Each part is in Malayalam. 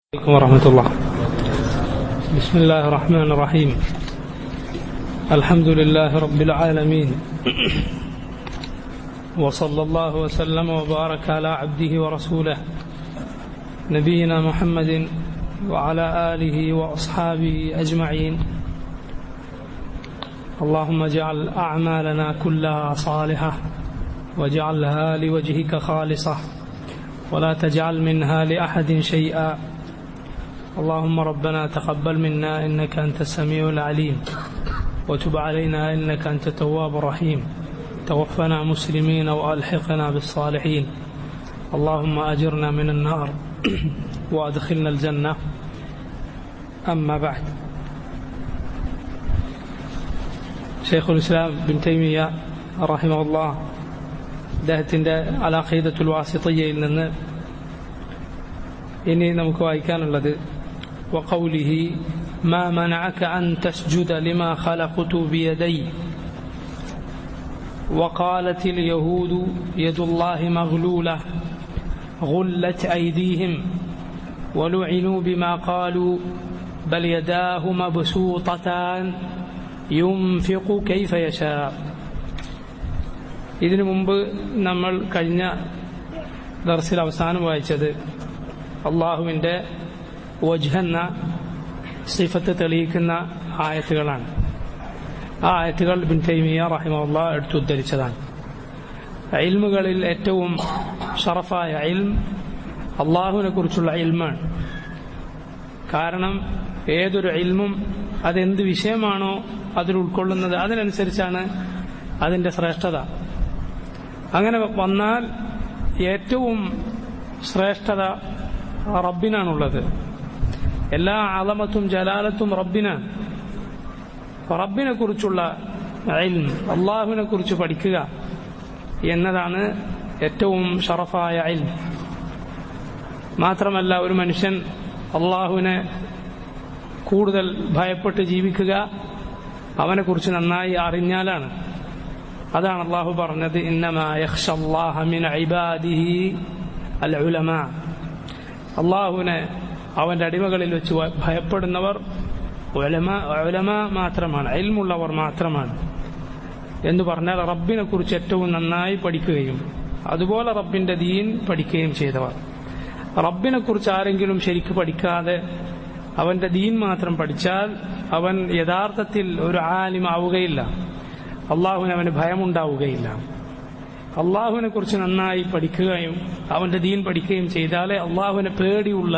عليكم ورحمة الله بسم الله الرحمن الرحيم الحمد لله رب العالمين وصلى الله وسلم وبارك على عبده ورسوله نبينا محمد وعلى آله وأصحابه أجمعين اللهم اجعل أعمالنا كلها صالحة واجعلها لوجهك خالصة ولا تجعل منها لأحد شيئا اللهم ربنا تقبل منا إنك أنت السميع العليم وتب علينا إنك أنت التواب الرحيم توفنا مسلمين وألحقنا بالصالحين اللهم أجرنا من النار وأدخلنا الجنة أما بعد شيخ الإسلام بن تيمية رحمه الله അദ്ദേഹത്തിൻ്റെ അലാഖീദത്തുൽ വാസിത്തയ്യയിൽ നിന്ന് ഇനി നമുക്ക് വായിക്കാനുള്ളത് وقوله ما منعك أن تسجد لما خلقت بيدي وقالت اليهود يد الله مغلولة غلت أيديهم ولعنوا بما قالوا بل يداه مبسوطتان ينفق كيف يشاء ഇതിനു മുമ്പ് നമ്മൾ കഴിഞ്ഞ ദർസിൽ അവസാനം വായിച്ചത് അള്ളാഹുവിൻ്റെ വജ്ഹെന്ന സിഫത്ത് തെളിയിക്കുന്ന ആയത്തുകളാണ് ആ ആയത്തുകൾ ബിൻ തൈമിയ റഹിമുള്ള എടുത്തുദ്ധരിച്ചതാണ് ഇൽമുകളിൽ ഏറ്റവും ഷറഫായ ഇൽം അള്ളാഹുവിനെ കുറിച്ചുള്ള ഇൽമാണ് കാരണം ഏതൊരു ഇൽമും അതെന്ത് വിഷയമാണോ അതിൽ ഉൾക്കൊള്ളുന്നത് അതിനനുസരിച്ചാണ് അതിന്റെ ശ്രേഷ്ഠത അങ്ങനെ വന്നാൽ ഏറ്റവും ശ്രേഷ്ഠത റബ്ബിനാണുള്ളത് എല്ലാ അളമത്തും ജലാലത്തും റബ്ബിനാണ് റബ്ബിനെ കുറിച്ചുള്ള അള്ളാഹുവിനെ കുറിച്ച് പഠിക്കുക എന്നതാണ് ഏറ്റവും ഷറഫായ അയിൽ മാത്രമല്ല ഒരു മനുഷ്യൻ അള്ളാഹുവിനെ കൂടുതൽ ഭയപ്പെട്ട് ജീവിക്കുക അവനെക്കുറിച്ച് നന്നായി അറിഞ്ഞാലാണ് അതാണ് അള്ളാഹു പറഞ്ഞത് അള്ളാഹുവിനെ അവന്റെ അടിമകളിൽ വെച്ച് ഭയപ്പെടുന്നവർ മാത്രമാണ് അയൽമുള്ളവർ മാത്രമാണ് എന്ന് പറഞ്ഞാൽ റബ്ബിനെ കുറിച്ച് ഏറ്റവും നന്നായി പഠിക്കുകയും അതുപോലെ റബ്ബിന്റെ ദീൻ പഠിക്കുകയും ചെയ്തവർ റബ്ബിനെ കുറിച്ച് ആരെങ്കിലും ശരിക്ക് പഠിക്കാതെ അവന്റെ ദീൻ മാത്രം പഠിച്ചാൽ അവൻ യഥാർത്ഥത്തിൽ ഒരു ആലിമാവുകയില്ല അള്ളാഹുവിന് അവന് ഭയമുണ്ടാവുകയില്ല അള്ളാഹുവിനെ കുറിച്ച് നന്നായി പഠിക്കുകയും അവന്റെ ദീൻ പഠിക്കുകയും ചെയ്താലേ അള്ളാഹുവിനെ പേടിയുള്ള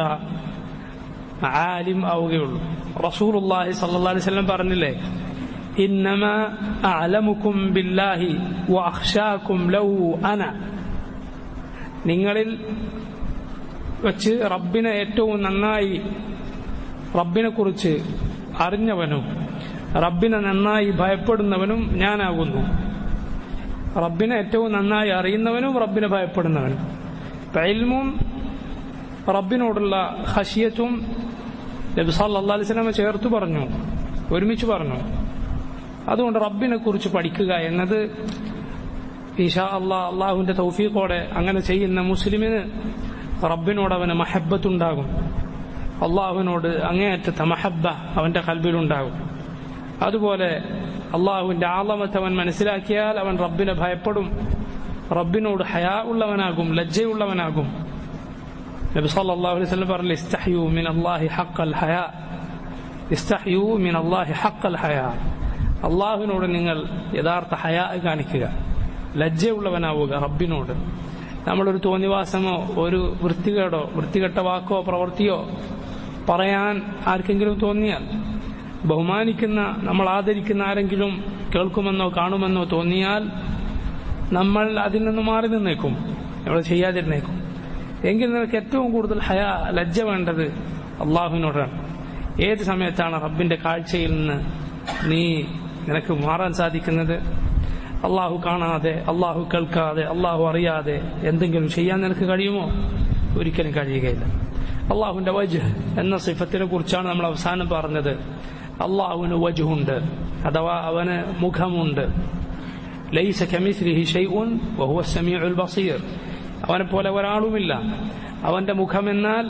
ആലിം ആവുകയുള്ളൂ റസൂർ അള്ളാഹി സല്ലാ അലൈവല്ലം പറഞ്ഞില്ലേ ഇന്നമ അലമുക്കും ബില്ലാഹി വഅഖ്ഷാക്കും ലൗ അന നിങ്ങളിൽ വച്ച് റബ്ബിനെ ഏറ്റവും നന്നായി റബ്ബിനെ കുറിച്ച് അറിഞ്ഞവനും റബ്ബിനെ നന്നായി ഭയപ്പെടുന്നവനും ഞാനാകുന്നു റബ്ബിനെ ഏറ്റവും നന്നായി അറിയുന്നവനും റബ്ബിനെ ഭയപ്പെടുന്നവനും ഇൽമും റബ്ബിനോടുള്ള ഹഷിയത്തും നബി സല്ലാ അലിസ്ലാമെ ചേർത്ത് പറഞ്ഞു ഒരുമിച്ച് പറഞ്ഞു അതുകൊണ്ട് റബ്ബിനെ കുറിച്ച് പഠിക്കുക എന്നത് ഈഷാ അള്ളാഹ് അള്ളാഹുവിന്റെ തൗഫീഖോടെ അങ്ങനെ ചെയ്യുന്ന മുസ്ലിമിന് റബ്ബിനോട് അവന് മഹബത്തുണ്ടാകും അള്ളാഹുവിനോട് അങ്ങേയറ്റത്തെ മഹബ അവന്റെ കൽബിലുണ്ടാകും അതുപോലെ അള്ളാഹുവിന്റെ ആളമത്ത് അവൻ മനസ്സിലാക്കിയാൽ അവൻ റബ്ബിനെ ഭയപ്പെടും റബ്ബിനോട് ഹയാ ഉള്ളവനാകും ലജ്ജയുള്ളവനാകും നബി സല്ലല്ലാഹു അലൈഹി വസല്ലം പറഞ്ഞു ഇസ്തഹ്യൂ മിൻ അല്ലാഹി ഹഖൽ ഹയാ ഇസ്തഹ്യൂ മിൻ അല്ലാഹി ഹഖൽ ഹയാ അള്ളാഹുവിനോട് നിങ്ങൾ യഥാർത്ഥ ഹയാ കാണിക്കുക ലജ്ജയുള്ളവനാവുക റബ്ബിനോട് നമ്മളൊരു തോന്നിവാസമോ ഒരു വൃത്തികേടോ വൃത്തികെട്ട വാക്കോ പ്രവൃത്തിയോ പറയാൻ ആർക്കെങ്കിലും തോന്നിയാൽ ബഹുമാനിക്കുന്ന നമ്മൾ ആദരിക്കുന്ന ആരെങ്കിലും കേൾക്കുമെന്നോ കാണുമെന്നോ തോന്നിയാൽ നമ്മൾ അതിൽ നിന്ന് മാറി നിന്നേക്കും നമ്മൾ ചെയ്യാതിരുന്നേക്കും എങ്കിൽ നിനക്ക് ഏറ്റവും കൂടുതൽ ഹയ ലജ്ജ വേണ്ടത് അള്ളാഹുവിനോടാണ് ഏത് സമയത്താണ് റബ്ബിന്റെ കാഴ്ചയിൽ നിന്ന് നീ നിനക്ക് മാറാൻ സാധിക്കുന്നത് അള്ളാഹു കാണാതെ അള്ളാഹു കേൾക്കാതെ അള്ളാഹു അറിയാതെ എന്തെങ്കിലും ചെയ്യാൻ നിനക്ക് കഴിയുമോ ഒരിക്കലും കഴിയുകയില്ല അള്ളാഹുവിന്റെ വജ് എന്ന സിഫത്തിനെ കുറിച്ചാണ് നമ്മൾ അവസാനം പറഞ്ഞത് അള്ളാഹുവിന് വജുണ്ട് അഥവാ അവന് മുഖമുണ്ട് ലൈസ കമിസ്ലിഹി ഷൈഉൻ വഹുവ സമീഉൽ ബസീർ അവനെ പോലെ ഒരാളുമില്ല അവന്റെ മുഖമെന്നാൽ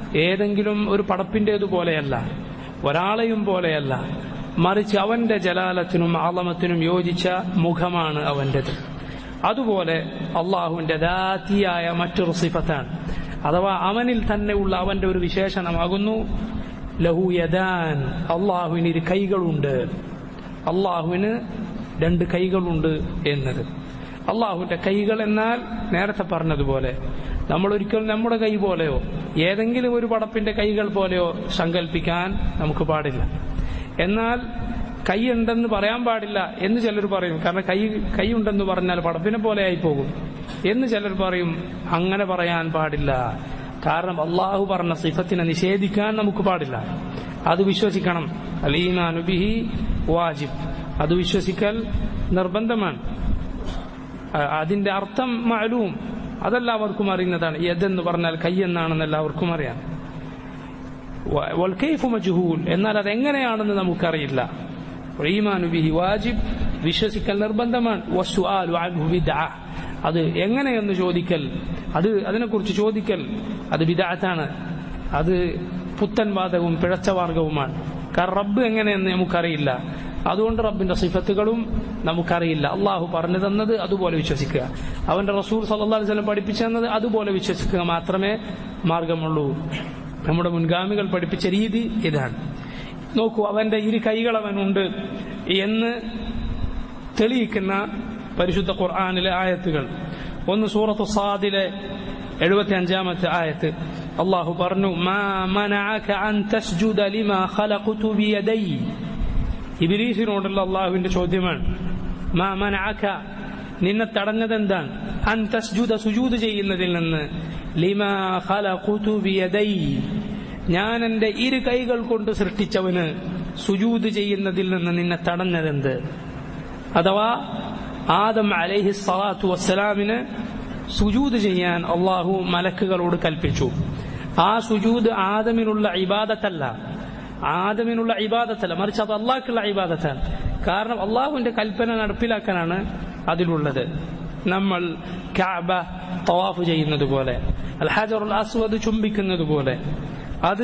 ഏതെങ്കിലും ഒരു പടപ്പിൻ്റേതുപോലെയല്ല ഒരാളെയും പോലെയല്ല മറിച്ച് അവന്റെ ജലാലത്തിനും ആളമത്തിനും യോജിച്ച മുഖമാണ് അവൻ്റെത് അതുപോലെ അള്ളാഹുവിന്റെ ദാത്തിയായ മറ്റൊരു സിഫത്താണ് അഥവാ അവനിൽ തന്നെ ഉള്ള അവന്റെ ഒരു വിശേഷണമാകുന്നു ലഹു യദാൻ അള്ളാഹുവിന് ഇരു കൈകളുണ്ട് അള്ളാഹുവിന് രണ്ട് കൈകളുണ്ട് എന്നത് അള്ളാഹുവിന്റെ കൈകൾ എന്നാൽ നേരത്തെ പറഞ്ഞതുപോലെ നമ്മൾ ഒരിക്കലും നമ്മുടെ കൈ പോലെയോ ഏതെങ്കിലും ഒരു പടപ്പിന്റെ കൈകൾ പോലെയോ സങ്കല്പിക്കാൻ നമുക്ക് പാടില്ല എന്നാൽ കൈ ഉണ്ടെന്ന് പറയാൻ പാടില്ല എന്ന് ചിലർ പറയും കാരണം കൈ കൈ ഉണ്ടെന്ന് പറഞ്ഞാൽ പടപ്പിനെ പോലെ ആയി പോകും എന്ന് ചിലർ പറയും അങ്ങനെ പറയാൻ പാടില്ല കാരണം അള്ളാഹു പറഞ്ഞ സിഫത്തിനെ നിഷേധിക്കാൻ നമുക്ക് പാടില്ല അത് വിശ്വസിക്കണം അലീമാനുബിഹി വാജിബ് അത് വിശ്വസിക്കൽ നിർബന്ധമാണ് അ- അതിന്റെ അർത്ഥം മാലൂം അതെല്ലാവർക്കും അറിയുന്നതാണ് യദെന്ന് പറഞ്ഞാൽ കൈ എന്നാണെന്ന് എല്ലാവർക്കും അറിയാം വ- വൽ കൈഫു മജ്ഹൂൽ എന്നാൽ അതെങ്ങനെയാണെന്ന് നമുക്കറിയില്ല ഈമാനു ബിഹി വാജിബ് വിശ്വസിക്കൽ നിർബന്ധമാണ് വസ്സുആലു അൻഹു ബിദ്അ അത് എങ്ങനെയെന്ന് ചോദിക്കൽ അത് അതിനെക്കുറിച്ച് ചോദിക്കൽ അത് ബിദഅത്താണ് അത് പുത്തൻ വാദവും പിഴച്ച മാർഗവുമാണ് കാരണം റബ്ബ് എങ്ങനെയെന്ന് നമുക്കറിയില്ല അതുകൊണ്ട് റബ്ബിന്റെ സിഫത്തുകളും നമുക്കറിയില്ല അള്ളാഹു പറഞ്ഞു തന്നത് അതുപോലെ വിശ്വസിക്കുക അവന്റെ റസൂൽ സല്ലല്ലാഹു അലൈഹി വസല്ലം പഠിപ്പിച്ചു തന്നത് അതുപോലെ വിശ്വസിക്കുക മാത്രമേ മാർഗമുള്ളൂ നമ്മുടെ മുൻഗാമികൾ പഠിപ്പിച്ച രീതി ഇതാണ് നോക്കൂ അവന്റെ ഇരു കൈകൾ അവനുണ്ട് എന്ന് തെളിയിക്കുന്ന പരിശുദ്ധ ഖുർആാനിലെ ആയത്തുകൾ ഒന്ന് സൂറത്ത് സാദിലെ എഴുപത്തി അഞ്ചാമത്തെ ആയത്ത് അള്ളാഹു പറഞ്ഞു മാ മനഅക അൻ തസ്ജുദ ലിമാ ഖലഖതു ബിയദൈ ഇബ്ലീസിനോടുള്ള അള്ളാഹുവിന്റെ ചോദ്യമാണ് മാ മനഅക നിന്നെ തടഞ്ഞത് എന്താണ് അൻ തസ്ജുദ സുജൂദ് ചെയ്യുന്നതിൽ നിന്ന് ലിമാ ഖലഖതു ബിയദൈ ഞാൻ എന്റെ ഇരു കൈകൾ കൊണ്ട് സൃഷ്ടിച്ചവന് സുജൂദ് ചെയ്യുന്നതിൽ നിന്ന് നിന്നെ തടഞ്ഞതെന്ത് അഥവാ ആദം അലൈഹി സ്വലാത്തു വസ്സലാമിന് സുജൂദ് ചെയ്യാൻ അള്ളാഹു മലക്കുകളോട് കൽപ്പിച്ചു ആ സുജൂദ് ആദമിനുള്ള ഇബാദത്തല്ല ആദമിനുള്ള ഇബാദത്തല്ല മറിച്ച് അത് അള്ളാഹ്ക്കുള്ള ഇബാദത്താണ് കാരണം അള്ളാഹുവിന്റെ കൽപ്പന നടപ്പിലാക്കാനാണ് അതിലുള്ളത് നമ്മൾ കാബ തവാഫ് ചെയ്യുന്നത് പോലെ അൽ ഹജറുൽ അസ്വദ് ചുംബിക്കുന്നത് പോലെ അത്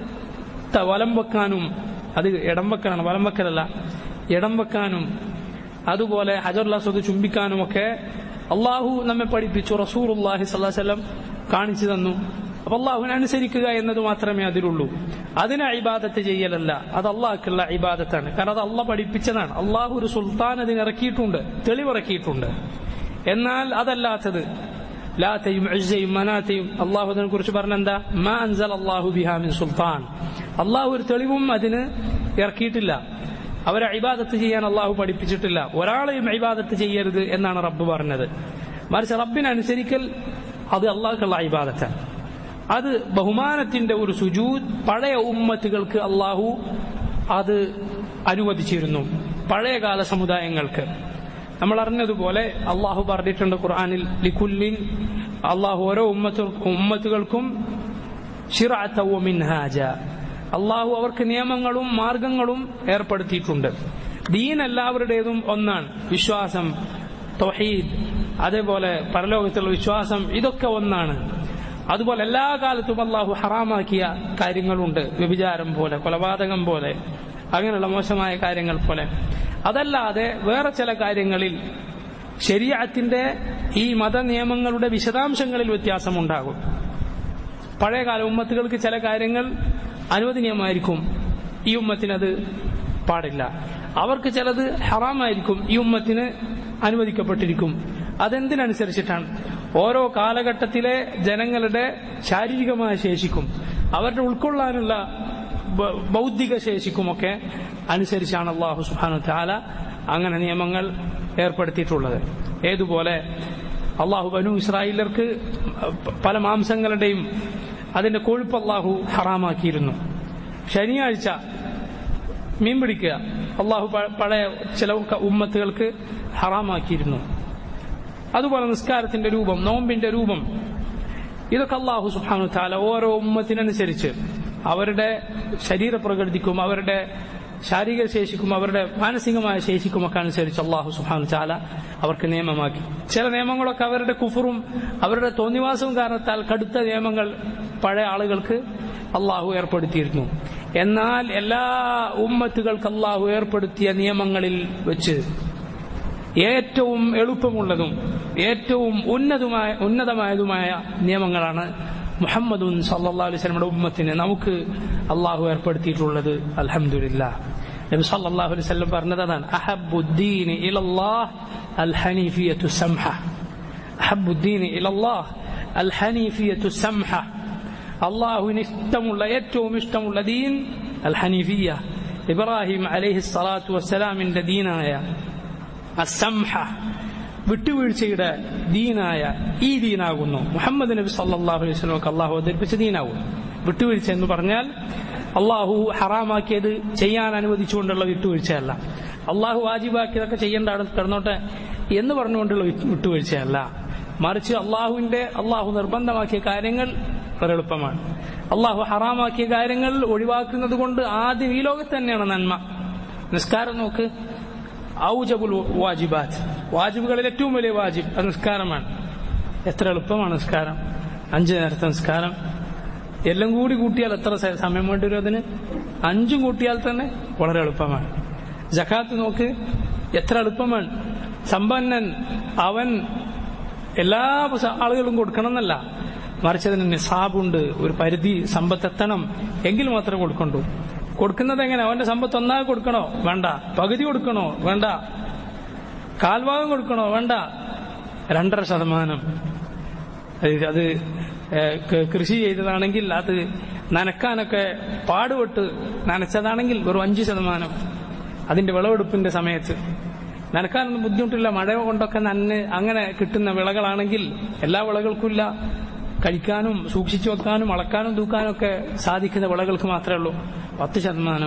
ത- വലം വെക്കാനും അത് ഇടം വെക്കലാണ് വലം വെക്കലല്ല ഇടം വെക്കാനും അതുപോലെ ഹജറുൽ അസ്വദ് ചുംബിക്കാനും ഒക്കെ അള്ളാഹു നമ്മെ പഠിപ്പിച്ചു റസൂർ അള്ളാഹി സ്വല്ലം കാണിച്ചു തന്നു അപ്പൊ അള്ളാഹുവിനെ അനുസരിക്കുക എന്നത് മാത്രമേ അതിലുള്ളൂ അതിനെ ഇബാദത്ത് ചെയ്യലല്ല അത് അള്ളാഹ്ക്കുള്ള ഇബാദത്താണ് കാരണം അത് അള്ളാഹ് പഠിപ്പിച്ചതാണ് അള്ളാഹു ഒരു സുൽത്താൻ അതിന് ഇറക്കിയിട്ടുണ്ട് തെളിവിറക്കിയിട്ടുണ്ട് എന്നാൽ അതല്ലാത്തത് ലാത്തയും അഴ്സയും മനാത്തയും അള്ളാഹു അതിനെ കുറിച്ച് പറഞ്ഞെന്താ മാ അൻസൽ അള്ളാഹു ബിഹാമിൻ സുൽത്താൻ അള്ളാഹു ഒരു തെളിവും അതിന് ഇറക്കിയിട്ടില്ല അവരെ ഇബാദത്ത് ചെയ്യാൻ അള്ളാഹു പഠിപ്പിച്ചിട്ടില്ല ഒരാളെയും ഇബാദത്ത് ചെയ്യരുത് എന്നാണ് റബ്ബ് പറഞ്ഞത് മറിച്ച് റബ്ബിനെ അനുസരിക്കൽ അത് അള്ളാഹുക്കുള്ള ഇബാദത്താണ് അത് ബഹുമാനത്തിന്റെ ഒരു സുജൂദ് പഴയ ഉമ്മത്തുകൾക്ക് അള്ളാഹു അത് അനുവദിച്ചിരുന്നു പഴയകാല സമുദായങ്ങൾക്ക് നമ്മൾ അറിഞ്ഞതുപോലെ അള്ളാഹു പറഞ്ഞിട്ടുണ്ട് ഖുർആനിൽ ലിക്കുല്ലിൻ അള്ളാഹു ഓരോ ഉമ്മത്തു ഉമ്മത്തുകൾക്കും ഷിറാത്ത വ മിൻഹാജ അള്ളാഹു അവർക്ക് നിയമങ്ങളും മാർഗങ്ങളും ഏർപ്പെടുത്തിയിട്ടുണ്ട് ദീൻ എല്ലാവരുടേതും ഒന്നാണ് വിശ്വാസം തൊഹീദ് അതേപോലെ പരലോകത്തുള്ള വിശ്വാസം ഇതൊക്കെ ഒന്നാണ് അതുപോലെ എല്ലാ കാലത്തും അള്ളാഹു ഹറാമാക്കിയ കാര്യങ്ങളുണ്ട് വ്യഭിചാരം പോലെ കൊലപാതകം പോലെ അങ്ങനെയുള്ള മോശമായ കാര്യങ്ങൾ പോലെ അതല്ലാതെ വേറെ ചില കാര്യങ്ങളിൽ ശരീരത്തിന്റെ ഈ മതനിയമങ്ങളുടെ വിശദാംശങ്ങളിൽ വ്യത്യാസമുണ്ടാകും പഴയകാല ഉമ്മത്തുകൾക്ക് ചില കാര്യങ്ങൾ അനുവദനീയമായിരിക്കും ഈ ഉമ്മത്തിനത് പാടില്ല അവർക്ക് ചിലത് ഹറാമായിരിക്കും ഈ ഉമ്മത്തിന് അനുവദിക്കപ്പെട്ടിരിക്കും അതെന്തിനനുസരിച്ചിട്ടാണ് ഓരോ കാലഘട്ടത്തിലെ ജനങ്ങളുടെ ശാരീരികമായ ശേഷിക്കും അവരുടെ ഉൾക്കൊള്ളാനുള്ള ബ- ബൗദ്ധിക ശേഷിക്കുമൊക്കെ അനുസരിച്ചാണ് അള്ളാഹു സുഹാനു താല അങ്ങനെ നിയമങ്ങൾ ഏർപ്പെടുത്തിയിട്ടുള്ളത് ഏതുപോലെ അള്ളാഹു ബനു ഇസ്രായേലർക്ക് പല മാംസങ്ങളുടെയും അതിന്റെ കൊഴുപ്പ് അള്ളാഹു ഹറാമാക്കിയിരുന്നു ശനിയാഴ്ച മീൻ പിടിക്കുക അള്ളാഹു പ- പഴയ ചില ക- ഉമ്മത്തുകൾക്ക് ഹറാമാക്കിയിരുന്നു അതുപോലെ നിസ്കാരത്തിന്റെ രൂപം നോമ്പിന്റെ രൂപം ഇതൊക്കെ അള്ളാഹു സുബ്ഹാനഹു താല ഓരോ ഉമ്മത്തിനനുസരിച്ച് അവരുടെ ശരീരപ്രകൃതിക്കും അവരുടെ ശാരീരിക ശേഷിക്കും അവരുടെ മാനസികമായ ശേഷിക്കും ഒക്കെ അനുസരിച്ച് അള്ളാഹു സുബ്ഹാനഹു താല അവർക്ക് നിയമമാക്കി ചില നിയമങ്ങളൊക്കെ അവരുടെ കുഫറും അവരുടെ തോന്നിവാസവും കാരണത്താൽ കടുത്ത നിയമങ്ങൾ പഴയ ആളുകൾക്ക് അള്ളാഹു ഏർപ്പെടുത്തിയിരുന്നു എന്നാൽ എല്ലാ ഉമ്മത്തുകൾക്ക് അള്ളാഹു ഏർപ്പെടുത്തിയ നിയമങ്ങളിൽ വെച്ച് ഏറ്റവും എളുപ്പമുള്ളതും ഏറ്റവും ഉന്നതമായ ഉന്നതമായതുമായ നിയമങ്ങളാണ് മുഹമ്മദുൻ സല്ലാ അലൈഹി സ്വലമിയുടെ ഉമ്മത്തിന് നമുക്ക് അള്ളാഹു ഏർപ്പെടുത്തിയിട്ടുള്ളത് അലഹമുല്ല നബി സല്ലല്ലാഹു അലൈഹി വസല്ലം പറഞ്ഞത് അതാണ് അഹബ്ബുദ്ദീൻ ഇലല്ലാഹ് അൽ ഹനീഫിയത്തു സംഹ അഹബ്ബുദ്ദീൻ ഇലല്ലാഹ് അൽ ഹനീഫിയത്തു സംഹ അള്ളാഹുവിന് ഇഷ്ടമുള്ള ഏറ്റവും ഇഷ്ടമുള്ള ദീൻ അൽ ഹനീഫിയ ഇബ്രാഹിം അലൈഹി സ്വലാത്തു വസ്സലാമിന്റെ ദീനായ അസംഹ വിട്ടുവീഴ്ചയുടെ ദീനായ ഈ ദീനാകുന്നു മുഹമ്മദ് നബി സല്ലാഹു അലൈഹി സ്വലമൊക്കെ അള്ളാഹു അവതരിപ്പിച്ച ദീനാകും വിട്ടുവീഴ്ച എന്ന് പറഞ്ഞാൽ അള്ളാഹു ഹറാമാക്കിയത് ചെയ്യാൻ അനുവദിച്ചുകൊണ്ടുള്ള വിട്ടുവീഴ്ചയല്ല അള്ളാഹു വാജിബാക്കിയതൊക്കെ ചെയ്യേണ്ട അവിടെ കിടന്നോട്ടെ എന്ന് പറഞ്ഞുകൊണ്ടുള്ള വിട്ടുവീഴ്ചയല്ല മറിച്ച് അള്ളാഹുവിന്റെ അള്ളാഹു നിർബന്ധമാക്കിയ കാര്യങ്ങൾ വളരെ എളുപ്പമാണ് അള്ളാഹു ഹറാമാക്കിയ കാര്യങ്ങൾ ഒഴിവാക്കുന്നത് കൊണ്ട് ആദ്യം ഈ ലോകത്ത് തന്നെയാണ് നന്മ നിസ്കാരം നോക്ക് ഔജബുൽ വാജിബാത്ത് വാജിബുകളിൽ ഏറ്റവും വലിയ വാജിബ് അത് നിസ്കാരമാണ് എത്ര എളുപ്പമാണ് നിസ്കാരം അഞ്ച് നേരത്തെ നിസ്കാരം എല്ലാം കൂടി കൂട്ടിയാൽ എത്ര സമയം വേണ്ടി വരും അതിന് അഞ്ചും കൂട്ടിയാൽ തന്നെ വളരെ എളുപ്പമാണ് ജക്കാത്ത് നോക്ക് എത്ര എളുപ്പമാണ് സമ്പന്നൻ അവൻ എല്ലാ ആളുകളും കൊടുക്കണം എന്നല്ല മറിച്ച് അതിന് നിസാബുണ്ട് ഒരു പരിധി സമ്പത്തെത്തണം എങ്കിൽ മാത്രമേ കൊടുക്കണ്ടൂ കൊടുക്കുന്നത് എങ്ങനെ അവന്റെ സമ്പത്ത് ഒന്നാകെ കൊടുക്കണോ വേണ്ട പകുതി കൊടുക്കണോ വേണ്ട കാൽഭാഗം കൊടുക്കണോ വേണ്ട രണ്ടര ശതമാനം അത് കൃഷി ചെയ്തതാണെങ്കിൽ അത് നനക്കാനൊക്കെ പാടുപെട്ട് നനച്ചതാണെങ്കിൽ വെറും അഞ്ച് ശതമാനം അതിന്റെ വിളവെടുപ്പിന്റെ സമയത്ത് നനക്കാനൊന്നും ബുദ്ധിമുട്ടില്ല മഴ കൊണ്ടൊക്കെ നന്ന് അങ്ങനെ കിട്ടുന്ന വിളകളാണെങ്കിൽ എല്ലാ വിളകൾക്കും ഇല്ല കഴിക്കാനും സൂക്ഷിച്ചു വെക്കാനും അളക്കാനും തൂക്കാനും ഒക്കെ സാധിക്കുന്ന വിളകൾക്ക് മാത്രമേ ഉള്ളൂ പത്ത് ശതമാനം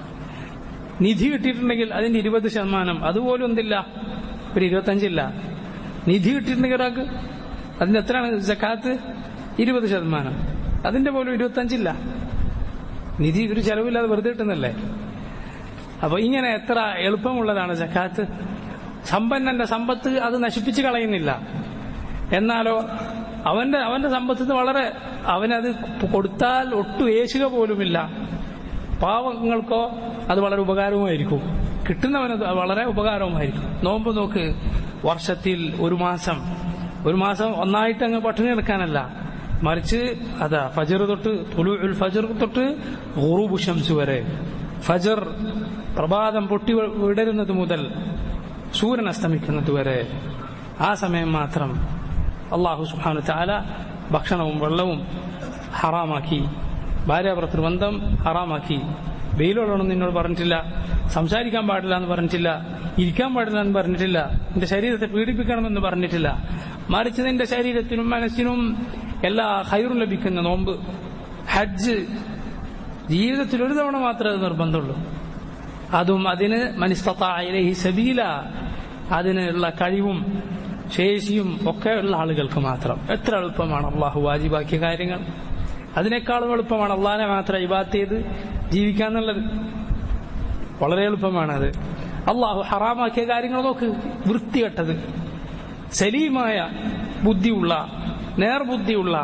നിധി കിട്ടിയിട്ടുണ്ടെങ്കിൽ അതിന്റെ ഇരുപത് ശതമാനം അതുപോലും എന്തില്ല ഒരു ഇരുപത്തഞ്ചില്ല നിധി കിട്ടിയിട്ടുണ്ടെങ്കിൽ ഒരാൾക്ക് അതിന് എത്രയാണ് ജക്കാത്ത് ഇരുപത് ശതമാനം അതിന്റെ പോലും ഇരുപത്തഞ്ചില്ല നിധി ഒരു ചെലവില്ലാതെ വെറുതെ കിട്ടുന്നല്ലേ അപ്പൊ ഇങ്ങനെ എത്ര എളുപ്പമുള്ളതാണ് ജക്കാത്ത് സമ്പന്നന്റെ സമ്പത്ത് അത് നശിപ്പിച്ചു കളയുന്നില്ല എന്നാലോ അവന്റെ അവന്റെ സമ്പത്ത് വളരെ അവനത് കൊടുത്താൽ ഒട്ടും ഏശുക പോലുമില്ല പാവങ്ങൾക്കോ അത് വളരെ ഉപകാരവുമായിരിക്കും കിട്ടുന്നവനത് വളരെ ഉപകാരവുമായിരിക്കും നോമ്പ് നോക്ക് വർഷത്തിൽ ഒരു മാസം ഒരു മാസം ഒന്നായിട്ട് അങ്ങ് പട്ടിണി എടുക്കാനല്ല മറിച്ച് അതാ ഫജർ തൊട്ട് തുലുൽ ഫജർ തൊട്ട് ഗുറൂബ് ഷംസ് വരെ ഫജർ പ്രഭാതം പൊട്ടി വിടരുന്നത് മുതൽ സൂര്യൻ അസ്തമിക്കുന്നത് വരെ ആ സമയം മാത്രം അള്ളാഹു സുഹാനു ചാല ഭക്ഷണവും വെള്ളവും ഹറാമാക്കി ഭാര്യാഭർത്തൃ ബന്ധം ഹറാമാക്കി വെയിലുള്ളണമെന്ന് നിന്നോട് പറഞ്ഞിട്ടില്ല സംസാരിക്കാൻ പാടില്ല എന്ന് പറഞ്ഞിട്ടില്ല ഇരിക്കാൻ പാടില്ല എന്ന് പറഞ്ഞിട്ടില്ല നിന്റെ ശരീരത്തെ പീഡിപ്പിക്കണമെന്ന് പറഞ്ഞിട്ടില്ല മറിച്ച് നിന്റെ ശരീരത്തിനും മനസ്സിനും എല്ലാ ഹൈറും ലഭിക്കുന്ന നോമ്പ് ഹജ്ജ് ജീവിതത്തിൽ ഒരു തവണ മാത്രമേ അത് നിർബന്ധമുള്ളൂ അതും അതിന് മനിസ്തത്തായി സബീല അതിനുള്ള കഴിവും ശേഷിയും ഒക്കെ ഉള്ള ആളുകൾക്ക് മാത്രം എത്ര എളുപ്പമാണ് അള്ളാഹു വാജിബാക്കിയ കാര്യങ്ങൾ അതിനേക്കാളും എളുപ്പമാണ് അള്ളാഹിനെ മാത്രം ഇബാത്ത് ചെയ്ത് ജീവിക്കാന്നുള്ളത് വളരെ എളുപ്പമാണത് അള്ളാഹു ഹറാമാക്കിയ കാര്യങ്ങൾ നോക്ക് വൃത്തികെട്ടത് സലീമായ ബുദ്ധിയുള്ള നേർബുദ്ധിയുള്ള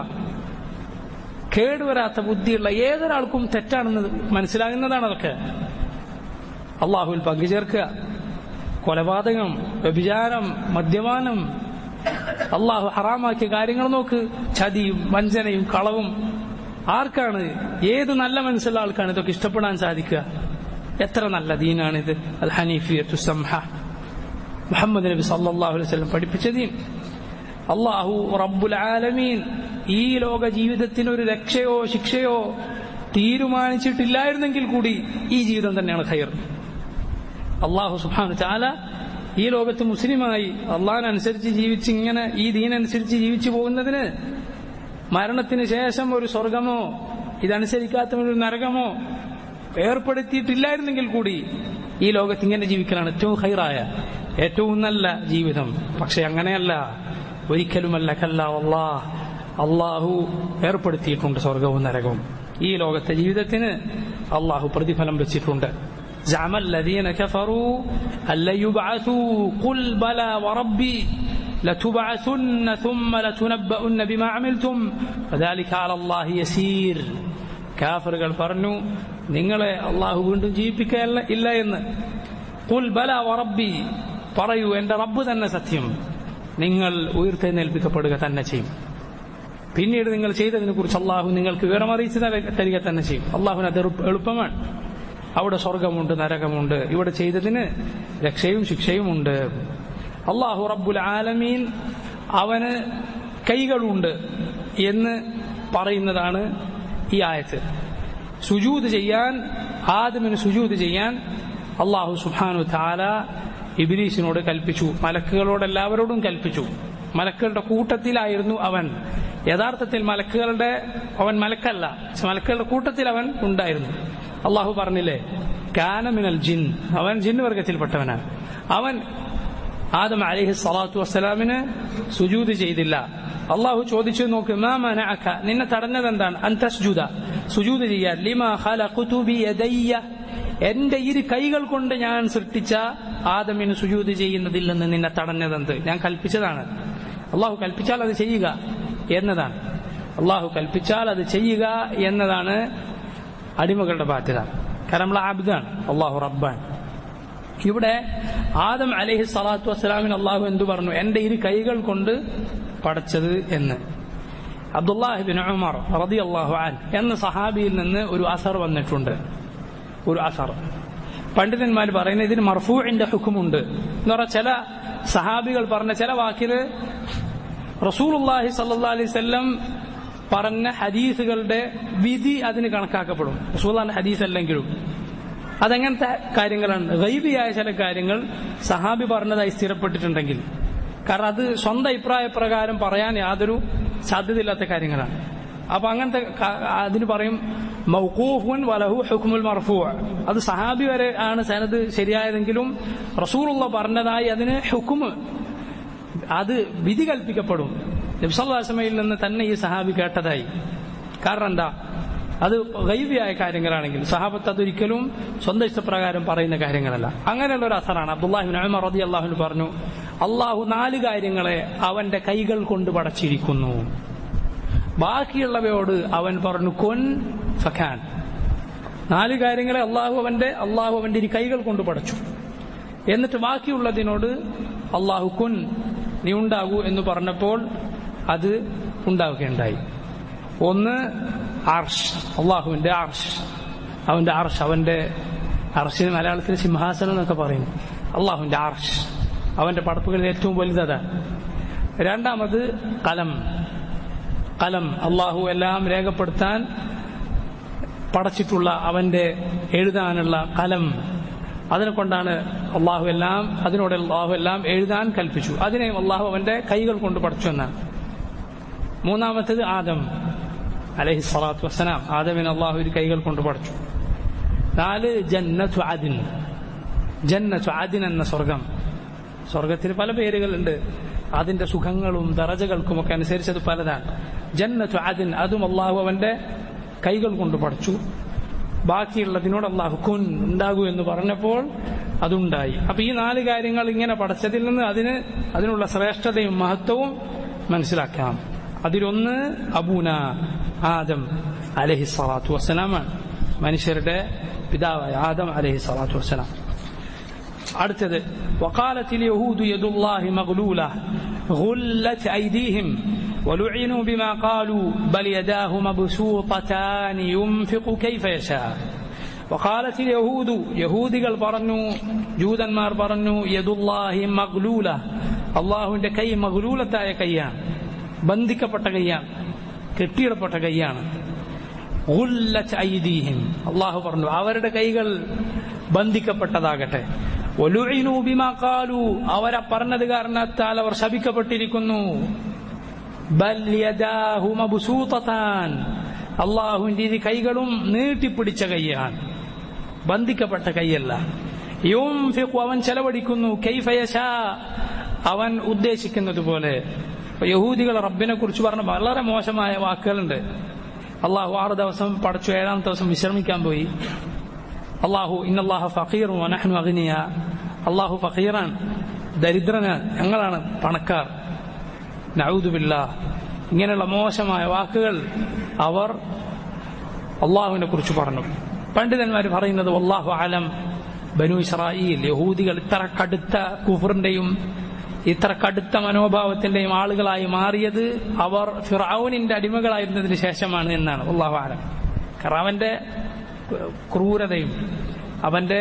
കേടുവരാത്ത ബുദ്ധിയുള്ള ഏതൊരാൾക്കും തെറ്റാണെന്ന് മനസ്സിലാകുന്നതാണ് അതൊക്കെ അള്ളാഹുവിൽ പങ്കുചേർക്കുക കൊലപാതകം വ്യഭിചാരം മദ്യപാനം അള്ളാഹു ഹറാമാക്കിയ കാര്യങ്ങൾ നോക്ക് ചതിയും വഞ്ചനയും കളവും ആർക്കാണ് ഏത് നല്ല മനസ്സുള്ള ആൾക്കാണ് ഇതൊക്കെ ഇഷ്ടപ്പെടാൻ സാധിക്കുക എത്ര നല്ല ദീനാണിത് അൽ ഹനീഫിയത്തു സംഹ മുഹമ്മദ് നബി സല്ലല്ലാഹു അലൈഹി വസല്ലം പഠിപ്പിച്ച ദീൻ അള്ളാഹു റബ്ബുൽ ആലമീൻ ഈ ലോക ജീവിതത്തിന് ഒരു രക്ഷയോ ശിക്ഷയോ തീരുമാനിച്ചിട്ടില്ലായിരുന്നെങ്കിൽ കൂടി ഈ ജീവിതം തന്നെയാണ് ഖൈർ അള്ളാഹു സുബാനു ചാല ഈ ലോകത്ത് മുസ്ലിമായി അള്ളാഹിനനുസരിച്ച് ജീവിച്ച് ഇങ്ങനെ ഈ ദീനനുസരിച്ച് ജീവിച്ചു പോകുന്നതിന് മരണത്തിന് ശേഷം ഒരു സ്വർഗമോ ഇതനുസരിക്കാത്ത ഒരു നരകമോ ഏർപ്പെടുത്തിയിട്ടില്ലായിരുന്നെങ്കിൽ കൂടി ഈ ലോകത്ത് ഇങ്ങനെ ജീവിക്കലാണ് ഏറ്റവും ഹൈറായ ഏറ്റവും നല്ല ജീവിതം പക്ഷെ അങ്ങനെയല്ല ഒരിക്കലുമല്ല കല്ല അള്ളാഹ് അള്ളാഹു ഏർപ്പെടുത്തിയിട്ടുണ്ട് സ്വർഗവും നരകവും ഈ ലോകത്തെ ജീവിതത്തിന് അള്ളാഹു പ്രതിഫലം വെച്ചിട്ടുണ്ട് زعم الذين كفروا أن لن يبعثوا قل بلى وربي لتبعثن ثم لتنبؤن بما عملتم وذلك على الله يسير കാഫറുകൾ പറഞ്ഞു നിങ്ങളെ അള്ളാഹു വീണ്ടും ജീവിപ്പിക്കുകയല്ല ഇല്ല എന്ന് കുൽ ബല വറബി പറയൂ എന്റെ റബ്ബ് തന്നെ സത്യം നിങ്ങൾ ഉയർത്തെഴുന്നേൽപ്പിക്കപ്പെടുക തന്നെ ചെയ്യും പിന്നീട് നിങ്ങൾ ചെയ്തതിനെ കുറിച്ച് അള്ളാഹു നിങ്ങൾക്ക് വിവരമറിയിച്ച് തരിക തന്നെ ചെയ്യും അള്ളാഹുവിന് അത് എളുപ്പമാണ് അവിടെ സ്വർഗമുണ്ട് നരകമുണ്ട് ഇവിടെ ചെയ്തതിന് രക്ഷയും ശിക്ഷയും ഉണ്ട് അള്ളാഹു റബ്ബുൽ ആലമീൻ അവന് കൈകളുണ്ട് എന്ന് പറയുന്നതാണ് ഈ ആയത്ത് സുജൂത് ചെയ്യാൻ ആദമിന് സുജൂത് ചെയ്യാൻ അള്ളാഹു സുഹാനു താല ഇബിലീസിനോട് കൽപ്പിച്ചു മലക്കുകളോട് എല്ലാവരോടും കൽപ്പിച്ചു മലക്കുകളുടെ കൂട്ടത്തിലായിരുന്നു അവൻ യഥാർത്ഥത്തിൽ മലക്കുകളുടെ അവൻ മലക്കല്ല മലക്കുകളുടെ കൂട്ടത്തിൽ അവൻ ഉണ്ടായിരുന്നു അള്ളാഹു പറഞ്ഞില്ലേ കാനമിനൽ ജിൻ അവൻ ജിൻ വർഗത്തിൽപ്പെട്ടവനാണ് അവൻ ആദം അലിഹി സ്വലാത്തു വസ്സലാമിന് സുജൂത് ചെയ്തില്ല അള്ളാഹു ചോദിച്ചു നോക്ക് മാമനഅക നിന്നെ തടഞ്ഞത് എന്താണ് അന്തസ്ജുദ സുജൂത് ചെയ്യാൻ ലിമാ ഖലഖതു ബിയദയ്യ എന്റെ ഇരു കൈകൾ കൊണ്ട് ഞാൻ സൃഷ്ടിച്ച ആദമിന് സുജൂത് ചെയ്യുന്നതില്ലെന്ന് നിന്നെ തടഞ്ഞതെന്ത് ഞാൻ കൽപ്പിച്ചതാണ് അള്ളാഹു കൽപ്പിച്ചാൽ അത് ചെയ്യുക എന്നതാണ് അള്ളാഹു കൽപ്പിച്ചാൽ അത് ചെയ്യുക എന്നതാണ് അടിമകളുടെ ബാധ്യത കാരണം നമ്മൾ ആബിദാണ് അള്ളാഹു റബ്ബാൻ ഇവിടെ ആദം അലഹി സ്വലാത്തു വസ്സലാമിന് അള്ളാഹു എന്തു പറഞ്ഞു എന്റെ ഇരു കൈകൾ കൊണ്ട് പടച്ചത് എന്ന് അബ്ദുല്ലാഹിബിൻ ഉമർ റതി അള്ളാഹു അൻ എന്ന സഹാബിയിൽ നിന്ന് ഒരു അസർ വന്നിട്ടുണ്ട് ഒരു അസർ പണ്ഡിതന്മാർ പറയുന്നത് ഇതിന് മർഫൂഇന്റെ ഹുക്കുമുണ്ട് എന്ന് പറഞ്ഞാൽ ചില സഹാബികൾ പറഞ്ഞ ചില വാക്കില് റസൂലുല്ലാഹി സല്ലാ അലൈവല്ലം പറഞ്ഞ ഹദീസുകളുടെ വിധി അതിന് കണക്കാക്കപ്പെടും റസൂല്ലാന്റെ ഹദീസ് അല്ലെങ്കിലും അതങ്ങനത്തെ കാര്യങ്ങളാണ് ഗൈബിയായ ചില കാര്യങ്ങൾ സഹാബി പറഞ്ഞതായി സ്ഥിരപ്പെട്ടിട്ടുണ്ടെങ്കിൽ കാരണം അത് സ്വന്തം അഭിപ്രായ പ്രകാരം പറയാൻ യാതൊരു സാധ്യതയില്ലാത്ത കാര്യങ്ങളാണ് അപ്പൊ അങ്ങനത്തെ അതിന് പറയും മൗകൂഫുൻ വലഹു ഹുക്മുൽ മർഫൂ അത് സഹാബി വരെ ആണ് സനത് ശരിയായതെങ്കിലും റസൂലുള്ള പറഞ്ഞതായി അതിന് ഹുക്കുമ് അത് വിധി കൽപ്പിക്കപ്പെടും നബ്സല്ലാസമയിൽ നിന്ന് തന്നെ ഈ സഹാബി കേട്ടതായി കാരണം എന്താ അത് ഗൈബിയായ കാര്യങ്ങളാണെങ്കിൽ സഹാബത്ത് അതൊരിക്കലും സ്വന്തം ഇഷ്ടപ്രകാരം പറയുന്ന കാര്യങ്ങളല്ല അങ്ങനെയുള്ള ഒരു അസറാണ് അബ്ദുല്ലാഹിബിൻ അഹമ്മദ് റതി അള്ളാഹുന് പറഞ്ഞു അള്ളാഹു നാല് കാര്യങ്ങളെ അവന്റെ കൈകൾ കൊണ്ട് പടച്ചിരിക്കുന്നു ബാക്കിയുള്ളവയോട് അവൻ പറഞ്ഞു കൊൻ ഫഖാൻ നാല് കാര്യങ്ങളെ അള്ളാഹു അവന്റെ അള്ളാഹു അവന്റെ ഇരു കൈകൾ കൊണ്ട് പടച്ചു എന്നിട്ട് ബാക്കിയുള്ളതിനോട് അള്ളാഹു കുൻ നീ ഉണ്ടാകൂ എന്ന് പറഞ്ഞപ്പോൾ അത് ഉണ്ടാവുകയുണ്ടായി ഒന്ന് അർഷ് അള്ളാഹുവിന്റെ അർഷ് അവന്റെ അർഷ് അവന്റെ അർഷിന് മലയാളത്തിൽ സിംഹാസനം എന്നൊക്കെ പറയും അള്ളാഹുവിന്റെ അർഷ് അവന്റെ പടപ്പുകളിൽ ഏറ്റവും വലുതാണ് രണ്ടാമത് കലം കലം അള്ളാഹു എല്ലാം രേഖപ്പെടുത്താൻ പടച്ചിട്ടുള്ള അവന്റെ എഴുതാനുള്ള കലം അതിനെ കൊണ്ടാണ് അള്ളാഹു എല്ലാം അതിനോട് അള്ളാഹു എല്ലാം എഴുതാൻ കൽപ്പിച്ചു അതിനെ അള്ളാഹു അവന്റെ കൈകൾ കൊണ്ട് പഠിച്ചു എന്നാണ് മൂന്നാമത്തേത് ആദം അലഹി സ്വലാത്തു വസ്സലാം ആദമിന് അള്ളാഹു ഒരു കൈകൾ കൊണ്ട് പഠിച്ചു നാല് ജന്നത്തു ആദിൻ ജന്നത്തു ആദിൻ എന്ന സ്വർഗം സ്വർഗത്തിന് പല പേരുകളുണ്ട് അതിന്റെ സുഖങ്ങളും ദറജകൾക്കും ഒക്കെ അനുസരിച്ചത് പലതാണ് ജന്നത്തു ആദിൻ അതും അള്ളാഹു അവന്റെ കൈകൾ കൊണ്ട് പഠിച്ചു ബാക്കിയുള്ളതിനോട് അള്ളാഹു കുൻ ഉണ്ടാകൂ എന്ന് പറഞ്ഞപ്പോൾ അതുണ്ടായി അപ്പൊ ഈ നാല് കാര്യങ്ങൾ ഇങ്ങനെ പഠിച്ചതിൽ നിന്ന് അതിന് അതിനുള്ള ശ്രേഷ്ഠതയും മഹത്വവും മനസ്സിലാക്കാം അതിലൊന്ന് അബൂന ആദം അലഹി സ്വലാത്തു വസ്സലാമാണ് മനുഷ്യരുടെ പിതാവായ ആദം അലഹി സ്വലാത്തു വസ്സലാം അടുത്തത് وقالت اليهود يد الله مغلولة غلت أيديهم ولعنوا بما قالوا بل يداه مبسوطتان ينفق كيف يشاء وقالت اليهود يهود قال برنو جودا مار برنو يد الله مغلولة الله عند كي مغلولة كيان ബന്ധിക്കപ്പെട്ട കൈയാണ് കെട്ടിയിടപ്പെട്ട കൈയാണ് ഐദീഹിം അള്ളാഹു പറഞ്ഞു അവരുടെ കൈകൾ ബന്ധിക്കപ്പെട്ടതാകട്ടെ അവരെ പറഞ്ഞത് കാരണത്താൽ അവർ ശപിക്കപ്പെട്ടിരിക്കുന്നു അള്ളാഹുവിന്റെ ഇരു കൈകളും നീട്ടിപ്പിടിച്ച കൈയാണ് ബന്ധിക്കപ്പെട്ട കൈയല്ല അവൻ ചെലവഴിക്കുന്നു കൈഫയശ അവൻ ഉദ്ദേശിക്കുന്നത് പോലെ യഹൂദികൾ റബ്ബിനെ കുറിച്ച് പറഞ്ഞ വളരെ മോശമായ വാക്കുകളുണ്ട് അള്ളാഹു ആറ് ദിവസം പടച്ചു ഏഴാമത്തെ ദിവസം വിശ്രമിക്കാൻ പോയി അള്ളാഹു ഇന്നല്ലാഹു ഫഖീർ വനഹ്നു അഗ്നിയ അള്ളാഹു ഫഖീറാണ് ദരിദ്രനാണ് ഞങ്ങളാണ് പണക്കാർ നൗദുബില്ല ഇങ്ങനെയുള്ള മോശമായ വാക്കുകൾ അവർ അള്ളാഹുവിനെ കുറിച്ച് പറഞ്ഞു പണ്ഡിതന്മാർ പറയുന്നത് അള്ളാഹു ആലം ബനു ഇസ്രായേൽ യഹൂദികൾ ഇത്ര കടുത്ത കുഫറിന്റെയും ഇത്ര കടുത്ത മനോഭാവത്തിന്റെയും ആളുകളായി മാറിയത് അവർ ഫിറൌനിന്റെ അടിമകളായിരുന്നതിന് ശേഷമാണ് എന്നാണ് അള്ളാഹു ആലം കാരണം അവന്റെ ക്രൂരതയും അവന്റെ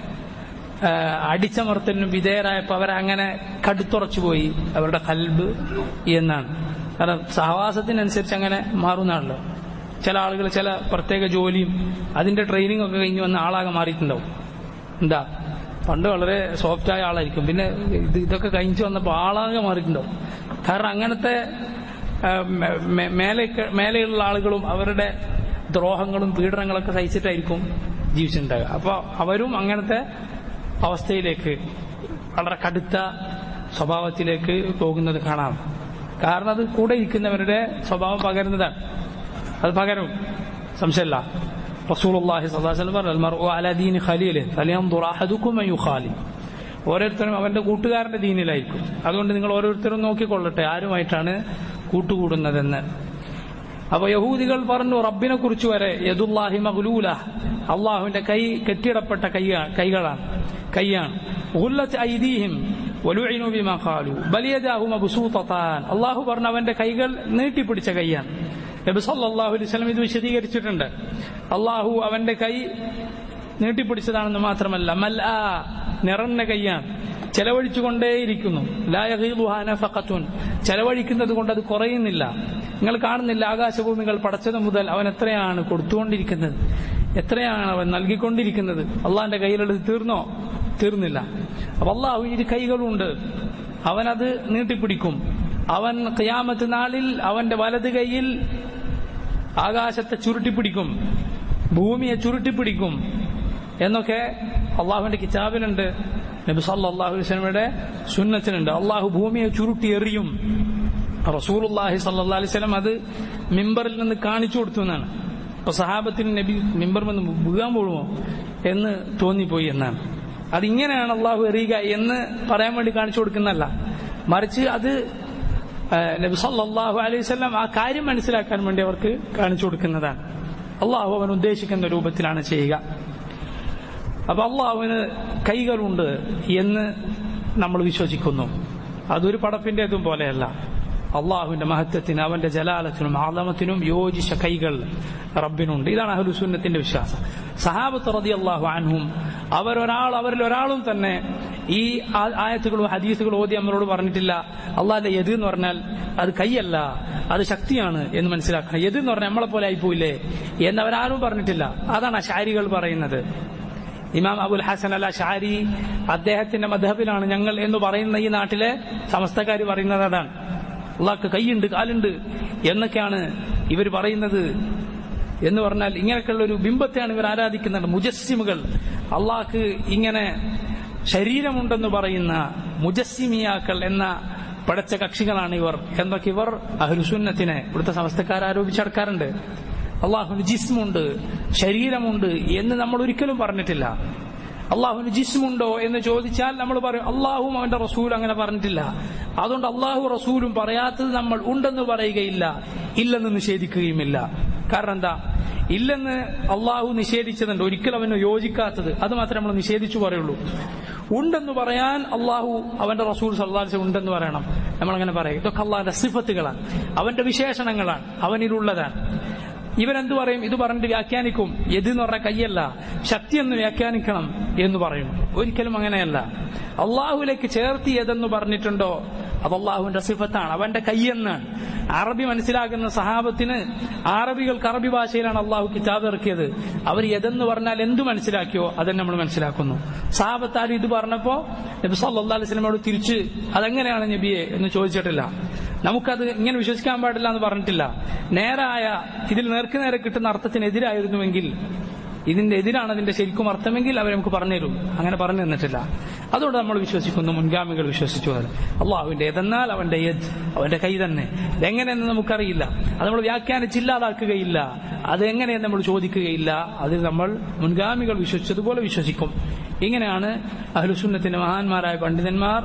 ആ, അടിച്ചമർത്തലിനും വിധേയരായപ്പോൾ അവരങ്ങനെ കടുത്തുറച്ചുപോയി അവരുടെ കൽബ് എന്നാണ് കാരണം സഹവാസത്തിനനുസരിച്ച് അങ്ങനെ മാറുന്നതാണല്ലോ ചില ആളുകൾ ചില പ്രത്യേക ജോലിയും അതിന്റെ ട്രെയിനിങ് ഒക്കെ കഴിഞ്ഞ് വന്ന ആളാകെ മാറിയിട്ടുണ്ടാവും എന്താ പണ്ട് വളരെ സോഫ്റ്റായ ആളായിരിക്കും പിന്നെ ഇത് ഇതൊക്കെ കഴിഞ്ഞു വന്നപ്പോൾ ആളാകെ മാറിയിട്ടുണ്ടാവും കാരണം അങ്ങനത്തെ ആ, മേ- മേ- മേലെ മേലെയുള്ള ആളുകളും അവരുടെ ദ്രോഹങ്ങളും പീഡനങ്ങളൊക്കെ സഹിച്ചിട്ടായിരിക്കും ജീവിച്ചിട്ടുണ്ടാവുക അപ്പോൾ അവരും അങ്ങനത്തെ അവസ്ഥയിലേക്ക് വളരെ കടുത്ത സ്വഭാവത്തിലേക്ക് പോകുന്നത് കാണാം കാരണം അത് കൂടെ ഇരിക്കുന്നവരുടെ സ്വഭാവം പകരുന്നതാണ് അത് പകരും സംശയമല്ല റസൂലുള്ളാഹി സ്വല്ലല്ലാഹു അലൈഹി വസല്ലം പറഞ്ഞു "അൽമർഉ അലാ ദീനി ഖലീലിഹി ഫലിയൻദുർ അഹദുക്കും മൻ യുഖാലി ഓരോരുത്തരും അവന്റെ കൂട്ടുകാരന്റെ ദീനിലായിരിക്കും അതുകൊണ്ട് നിങ്ങൾ ഓരോരുത്തരും നോക്കിക്കൊള്ളട്ടെ ആരുമായിട്ടാണ് കൂട്ടുകൂടുന്നതെന്ന് അപ്പൊ യഹൂദികൾ പറഞ്ഞു റബ്ബിനെ കുറിച്ച് വരെ യദുല്ലാഹി മഗ്ലൂല അള്ളാഹുവിന്റെ കൈ കെട്ടിടപ്പെട്ട കൈയാ കൈകളാണ് കൈയാണ് ഉല്ലത്ത് ഐദീഹിം വലുഇനു ബിമാ ഖാലു ബൽ യദാഹു മബ്സൂതതാൻ അള്ളാഹു പറഞ്ഞു അവന്റെ കൈകൾ നീട്ടിപ്പിടിച്ച കൈയാണ് നബി സല്ലല്ലാഹു അലൈഹി വസല്ലം ഇത് വിശദീകരിച്ചിട്ടുണ്ട് അള്ളാഹു അവന്റെ കൈ നീട്ടിപ്പിടിച്ചതാണെന്ന് മാത്രമല്ല മൽ ആ നിറഞ്ഞ കൈയാണ് ചെലവഴിച്ചുകൊണ്ടേയിരിക്കുന്നു ലായഹീലുഹാനഫഖത്തുൻ ചെലവഴിക്കുന്നത് കൊണ്ട് അത് കുറയുന്നില്ല നിങ്ങൾ കാണുന്നില്ല ആകാശഭൂമികൾ പടച്ചത് മുതൽ അവൻ എത്രയാണ് കൊടുത്തുകൊണ്ടിരിക്കുന്നത് എത്രയാണ് അവൻ നൽകിക്കൊണ്ടിരിക്കുന്നത് അള്ളാന്റെ കയ്യിലുള്ളത് തീർന്നോ തീർന്നില്ല അപ്പൊ അള്ളാഹു ഇരു കൈകളുണ്ട് അവനത് നീട്ടിപ്പിടിക്കും അവൻ ഖിയാമത്ത് നാളിൽ അവന്റെ വലത് കൈയിൽ ആകാശത്തെ ചുരുട്ടിപ്പിടിക്കും ഭൂമിയെ ചുരുട്ടിപ്പിടിക്കും എന്നൊക്കെ അള്ളാഹുവിന്റെ കിതാബിലുണ്ട് നബി സല്ലല്ലാഹു അലൈഹി വസല്ലമയുടെ സുന്നത്തിനുണ്ട് അള്ളാഹു ഭൂമിയെ ചുരുട്ടി എറിയും റസൂലുള്ളാഹി സല്ലല്ലാഹു അലൈഹി വസല്ലം അത് മിമ്പറിൽ നിന്ന് കാണിച്ചു കൊടുത്തു എന്നാണ് അപ്പൊ സഹാബത്തിന് നബി മിമ്പർ വന്ന് വീഴാൻ പോകുമോ എന്ന് തോന്നിപ്പോയി എന്നാണ് അതിങ്ങനെയാണ് അള്ളാഹു എറിയുക എന്ന് പറയാൻ വേണ്ടി കാണിച്ചു കൊടുക്കുന്നല്ല മറിച്ച് അത് ആ, നബി സല്ലല്ലാഹു അലൈഹി വസല്ലം ആ കാര്യം മനസ്സിലാക്കാൻ വേണ്ടി അവർക്ക് കാണിച്ചു കൊടുക്കുന്നതാണ് അള്ളാഹു അവൻ ഉദ്ദേശിക്കുന്ന രൂപത്തിലാണ് ചെയ്യുക അപ്പൊ അള്ളാഹുവിന് കൈകളുണ്ട് എന്ന് നമ്മൾ വിശ്വസിക്കുന്നു അതൊരു പടപ്പിന്റേതും പോലെയല്ല അള്ളാഹുവിന്റെ മഹത്വത്തിന് അവന്റെ ജലാലത്തിനും ആലമത്തിനും യോജിച്ച കൈകൾ റബ്ബിനുണ്ട് ഇതാണ് അഹ്ലുസുന്നത്തിന്റെ വിശ്വാസം സഹാബത്ത് റതി അള്ളാഹു അൻഹും അവരൊരാൾ അവരിൽ ഒരാളും തന്നെ ഈ ആ- ആയത്തുകളും ഹദീസുകളും ഓതി നമ്മളോട് പറഞ്ഞിട്ടില്ല അള്ളാഹിന്റെ യദ് എന്ന് പറഞ്ഞാൽ അത് കൈയല്ല അത് ശക്തിയാണ് എന്ന് മനസ്സിലാക്കണം യദ് എന്ന് പറഞ്ഞാൽ നമ്മളെ പോലെ ആയിപ്പോയില്ലേ എന്നവരാരും പറഞ്ഞിട്ടില്ല അതാണ് അശാരികൾ പറയുന്നത് ഇമാം അബുൽ ഹസൻ അൽ അഷാരി അദ്ദേഹത്തിന്റെ മധബിലാണ് ഞങ്ങൾ എന്ന് പറയുന്ന ഈ നാട്ടിലെ സമസ്തക്കാർ പറയുന്നത് അതാണ് അള്ളാഹ്ക്ക് കൈയുണ്ട് കാലുണ്ട് എന്നൊക്കെയാണ് ഇവർ പറയുന്നത് എന്ന് പറഞ്ഞാൽ ഇങ്ങനെയൊക്കെയുള്ള ഒരു ബിംബത്തെയാണ് ഇവർ ആരാധിക്കുന്നത് മുജസ്സിമുകൾ അള്ളാഹ്ക്ക് ഇങ്ങനെ ശരീരമുണ്ടെന്ന് പറയുന്ന മുജസ്സിമിയാക്കൾ എന്ന പടച്ച കക്ഷികളാണ് ഇവർ എന്നൊക്കെ ഇവർ അഹ്ലുസുന്നത്തിനെ ഇവിടുത്തെ സമസ്തക്കാർ ആരോപിച്ചടക്കാറുണ്ട് അള്ളാഹുവിന് ജിസ്മുണ്ട് ശരീരമുണ്ട് എന്ന് നമ്മൾ ഒരിക്കലും പറഞ്ഞിട്ടില്ല അള്ളാഹുവിന് ജിസ്മുണ്ടോ എന്ന് ചോദിച്ചാൽ നമ്മൾ പറയും അള്ളാഹുവും അവന്റെ റസൂൽ അങ്ങനെ പറഞ്ഞിട്ടില്ല അതുകൊണ്ട് അള്ളാഹു റസൂലും പറയാത്തത് നമ്മൾ ഉണ്ടെന്ന് പറയുകയില്ല ഇല്ലെന്ന് നിഷേധിക്കുകയുമില്ല കാരണം എന്താ ഇല്ലെന്ന് അള്ളാഹു നിഷേധിച്ചതുണ്ട് ഒരിക്കലും അവന് യോജിക്കാത്തത് അത് മാത്രമേ നമ്മൾ നിഷേധിച്ചു പറയുള്ളൂ ഉണ്ടെന്ന് പറയാൻ അള്ളാഹു അവന്റെ റസൂൽ സല്ലാസ് ഉണ്ടെന്ന് പറയണം നമ്മളങ്ങനെ പറയും ഇതൊക്കെ അള്ളാഹിന്റെ സിഫത്തുകളാണ് അവന്റെ വിശേഷണങ്ങളാണ് അവനിലുള്ളതാണ് ഇവരെന്ത് പറയും ഇത് പറഞ്ഞിട്ട് വ്യാഖ്യാനിക്കും എത് എന്ന് പറഞ്ഞ കൈയല്ല ശക്തി എന്ന് വ്യാഖ്യാനിക്കണം എന്ന് പറയും ഒരിക്കലും അങ്ങനെയല്ല അള്ളാഹുലേക്ക് ചേർത്തി ഏതെന്ന് പറഞ്ഞിട്ടുണ്ടോ അത് അള്ളാഹുവിന്റെ സിഫത്താണ് അവന്റെ കൈയെന്നാണ് അറബി മനസ്സിലാക്കുന്ന സഹാബത്തിന് അറബികൾക്ക് അറബി ഭാഷയിലാണ് അള്ളാഹു കിതാബ് ഇറക്കിയത് അവർ എതെന്ന് പറഞ്ഞാൽ എന്തു മനസ്സിലാക്കിയോ അത് നമ്മൾ മനസ്സിലാക്കുന്നു സഹാബത്താരും ഇത് പറഞ്ഞപ്പോ നബി സല്ലാ അലൈഹി സ്വലമോട് തിരിച്ച് അതെങ്ങനെയാണ് നബിയെ എന്ന് ചോദിച്ചിട്ടില്ല നമുക്കത് ഇങ്ങനെ വിശ്വസിക്കാൻ പാടില്ല എന്ന് പറഞ്ഞിട്ടില്ല നേരായ ഇതിൽ നേർക്ക് നേരെ കിട്ടുന്ന അർത്ഥത്തിനെതിരായിരുന്നുവെങ്കിൽ ഇതിന്റെ എതിരാണ് അതിന്റെ ശരിക്കും അർത്ഥമെങ്കിൽ അവർ നമുക്ക് പറഞ്ഞു തരും അങ്ങനെ പറഞ്ഞു തന്നിട്ടില്ല അതുകൊണ്ട് നമ്മൾ വിശ്വസിക്കുന്നു മുൻഗാമികൾ വിശ്വസിച്ചു അത് അള്ളാഹുവിന്റെ ഏതെന്നാൽ അവന്റെ യദ് അവന്റെ കൈ തന്നെ ഇതെങ്ങനെയെന്ന് നമുക്കറിയില്ല അത് നമ്മൾ വ്യാഖ്യാനിച്ചില്ലാതാക്കുകയില്ല അതെങ്ങനെയെന്ന് നമ്മൾ ചോദിക്കുകയില്ല അതിൽ നമ്മൾ മുൻഗാമികൾ വിശ്വസിച്ചതുപോലെ വിശ്വസിക്കും ഇങ്ങനെയാണ് അഹ്ലുസുന്നത്തിന്റെ മഹാന്മാരായ പണ്ഡിതന്മാർ